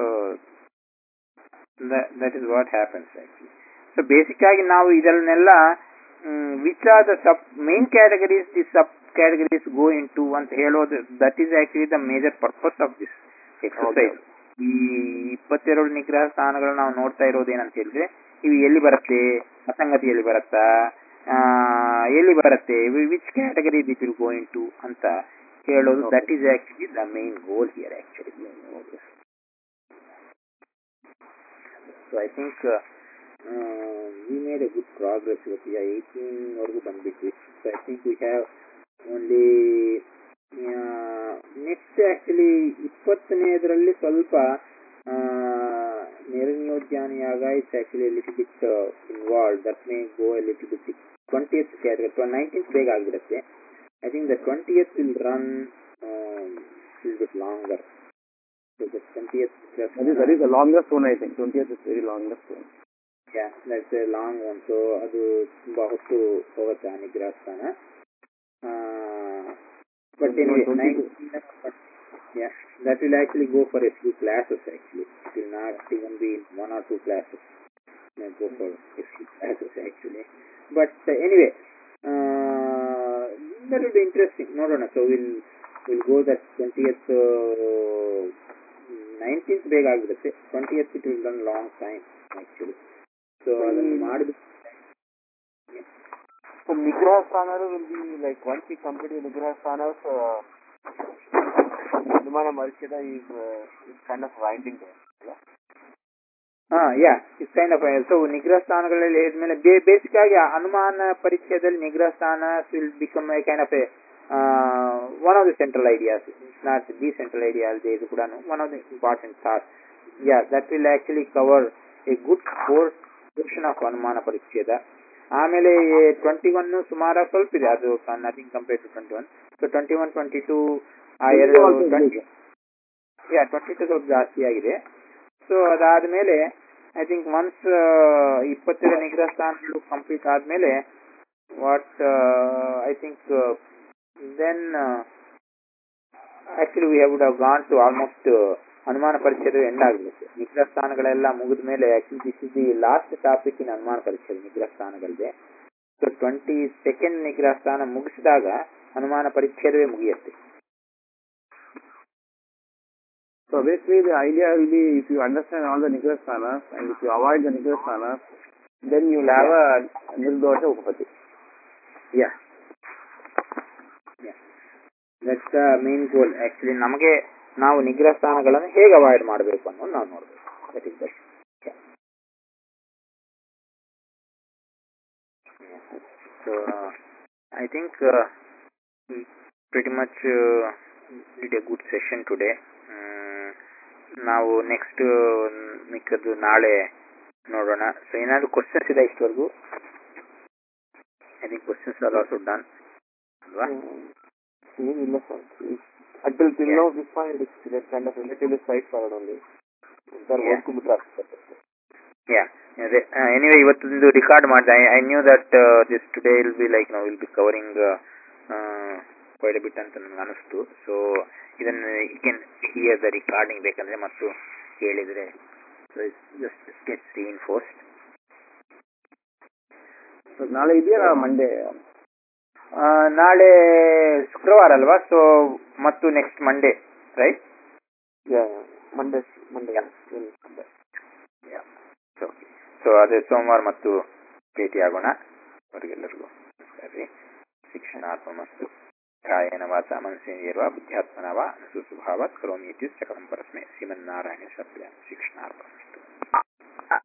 that is what happens actually so basic ಆಗಿ ನಾವು ಇದನ್ನೆಲ್ಲ which are the sub main categories the sub categories go into ಅಂತ ಹೇಳೋದು that is actually the major purpose of this exercise ಈ ಇಪ್ಪತ್ತೆರಡು ನಿಗ್ರಹ ಸ್ಥಾನಗಳು ನಾವು ನೋಡ್ತಾ ಇರೋದು ಏನಂತ ಹೇಳಿದ್ರೆ ಇವು ಎಲ್ಲಿ ಬರುತ್ತೆ ಅಸಂಗತಿ ಎಲ್ಲಿ ಬರುತ್ತಾ ಆ, ಎಲ್ಲಿ ಬರುತ್ತೆ which category that will go into ಅಂತ ಹೇಳೋದು that is actually the main goal here actually so I think we made a good progress ಇವತ್ತು ಈಗ ಏಯ್ಟೀನ್ ವರೆಗೂ ಬಂದ್ಬಿಟ್ವಿ so I think we have only next actually ಇಪ್ಪತ್ತನೆಯದರಲ್ಲಿ ಸ್ವಲ್ಪ ನಿರ್ನಿಯೋಜ್ಯಾನಿಯಾಗ it's actually little bit involve that may go a little bit twentieth category nineteenth ಬೇಗ ಆಗಿಬಿಡುತ್ತೆ I think the twentieth will run little bit longer twentieth that is that is the longest one i think 20th is very longest one yeah that's a long one so ಅದು ತುಂಬಾ ಹೊತ್ತು ಹೋಗುತ್ತೆ ಆ ನಿಗ್ರಹ ಸ್ಥಾನ but that will actually go for a few classes actually it will not even be in one or two classes go for a few classes actually but anyway that will be interesting ನೋಡೋಣ so will will go that twentieth nineteenth ಬೇಗ ಆಗಿಬಿಡುತ್ತೆ twentieth it will run long time actually so ಅದನ್ನು ಮಾಡಿದ So Nigraha Sthanas will be like once we complete the Nigraha Sthanas, uh, Anumana Marishada is, uh, is kind of winding there. ಅಲ್ಲ? ಹಾ yeah it's kind of so ನಿಗ್ರಹ ಸ್ಥಾನಗಳಲ್ಲಿ ಹೇಳಿದ್ಮೇಲೆ ಬೇಸಿಕ್ ಆಗಿ ಅನುಮಾನ ಪರಿಚಯದಲ್ಲಿ ನಿಗ್ರಹ ಸ್ಥಾನ will become a kind of a one of the central ideas not the central idea ಅಲ್ಲದೆ ಇದು ಕೂಡ one of the important thought yeah that will actually cover a good for portion of ಅನುಮಾನ ಪರಿಚಯದ ಆಮೇಲೆ ಟ್ವೆಂಟಿ ಒನ್ ಸುಮಾರು ಸ್ವಲ್ಪ ಇದೆ ಅದು nothing compare to twenty one so twenty one twenty two ಆ ಎರಡು ಟ್ವೆಂಟಿ ಯಾ ಟ್ವೆಂಟಿ ಟು ಸ್ವಲ್ಪ ಜಾಸ್ತಿ ಆಗಿದೆ ಸೊ ಅದಾದ್ಮೇಲೆ ಐ ಥಿಂಕ್ ಒನ್ಸ್ ಇಪ್ಪತ್ತೆರಡು ನಿಗ್ರಹ ಸ್ಥಾನಗಳು ಕಂಪ್ಲೀಟ್ ಆದ್ಮೇಲೆ what I think then actually we would have gone to almost ಅನುಮಾನ ಪರಿಚ್ಛೇದ ಎಂಡ್ ಆಗ್ಬೇಕು ನಿಗ್ರಹ ಸ್ಥಾನಗಳೆಲ್ಲ ಮುಗಿದ ಮೇಲೆ actually this is the last topic in ಅನುಮಾನ ಪರಿಚ್ಛೇದ ನಿಗ್ರಹ ಸ್ಥಾನಗಳಿದೆ ಸೊ ಟ್ವೆಂಟಿ ಸೆಕೆಂಡ್ ನಿಗ್ರಹ ಸ್ಥಾನ ಮುಗಿಸಿದಾಗ ಅನುಮಾನ ಪರಿಚ್ಛೇದವೇ ಮುಗಿಯುತ್ತೆ So basically the idea will be if you understand all the Nigrasthana and if you avoid the Nigrasthana, then you will have a Nirdosha Upapati. Yeah that's the main goal actually ನಮಗೆ ನಾವು ನಿಗ್ರಹ ಸ್ಥಾನಗಳನ್ನು ಹೇಗೆ ಅವಾಯ್ಡ್ ಮಾಡಬೇಕು ಅನ್ನೋದು ನಾವು ನೋಡಬೇಕು that is best so I think pretty much it a good session today ನಾವು ನೆಕ್ಸ್ಟ್ ಮಿಕ್ಕದ್ದು ನಾಳೆ ನೋಡೋಣ ಸೊ ಏನಾದ್ರು ಕ್ವಶನ್ಸ್ ಇದೆ ಇಷ್ಟವರೆಗೂ I think questions are also done ಅಲ್ವಾ ಏನಿಲ್ಲ sir until till now we find it's that kind of relatively straightforward only sir Yeah. ಓದ್ಕೊಂಡ್ಬಿಟ್ರೆ ಆಗ್ತದೆ ಯಾ ಅದೇ ಎನಿವೇ ಇವತ್ತೊಂದು ರಿಕಾರ್ಡ್ ಮಾಡಿದೆ I knew that this today will be like ನಾವು will be covering quite bit ಅಂತ ನನಗೆ ಅನಿಸ್ತು ಸೊ ಇದನ್ನು you can hear the recording ಬೇಕಂದ್ರೆ ಮತ್ತು ಕೇಳಿದರೆ ಜಸ್ಟ್ ಗೆಟ್ ರೀಇನ್ಫೋರ್ಸ್ಡ್ So ನಾಳೆ ಇದೆಯಾ ಮಂಡೇ ನಾಳೆ ಶುಕ್ರವಾರ ಅಲ್ವಾ ಸೊ ಮತ್ತು next Monday right Monday Monday so so ಅದೇ ಸೋಮವಾರ ಮತ್ತು ಭೇಟಿಯಾಗೋಣ ಅವರಿಗೆಲ್ಲರಿಗೂ ಸರಿ ಶಿಕ್ಷಣಾತ್ಮಸ್ತು ಕಾಯೇನ ವಾಚ ಮನಸ್ಸಿನಿರುವ ಬುದ್ಧ್ಯಾತ್ಮನ ವಾ ಸುಸ್ವಭಾವ ಕರೋಮಿ ಇತ್ಯುಚ್ಚ ಕಲಂ ಪರಸ್ಮೈ ಶ್ರೀಮನ್ನಾರಾಯಣ ಸತ್ಯ ಶಿಕ್ಷಣಾರ್ಪಣ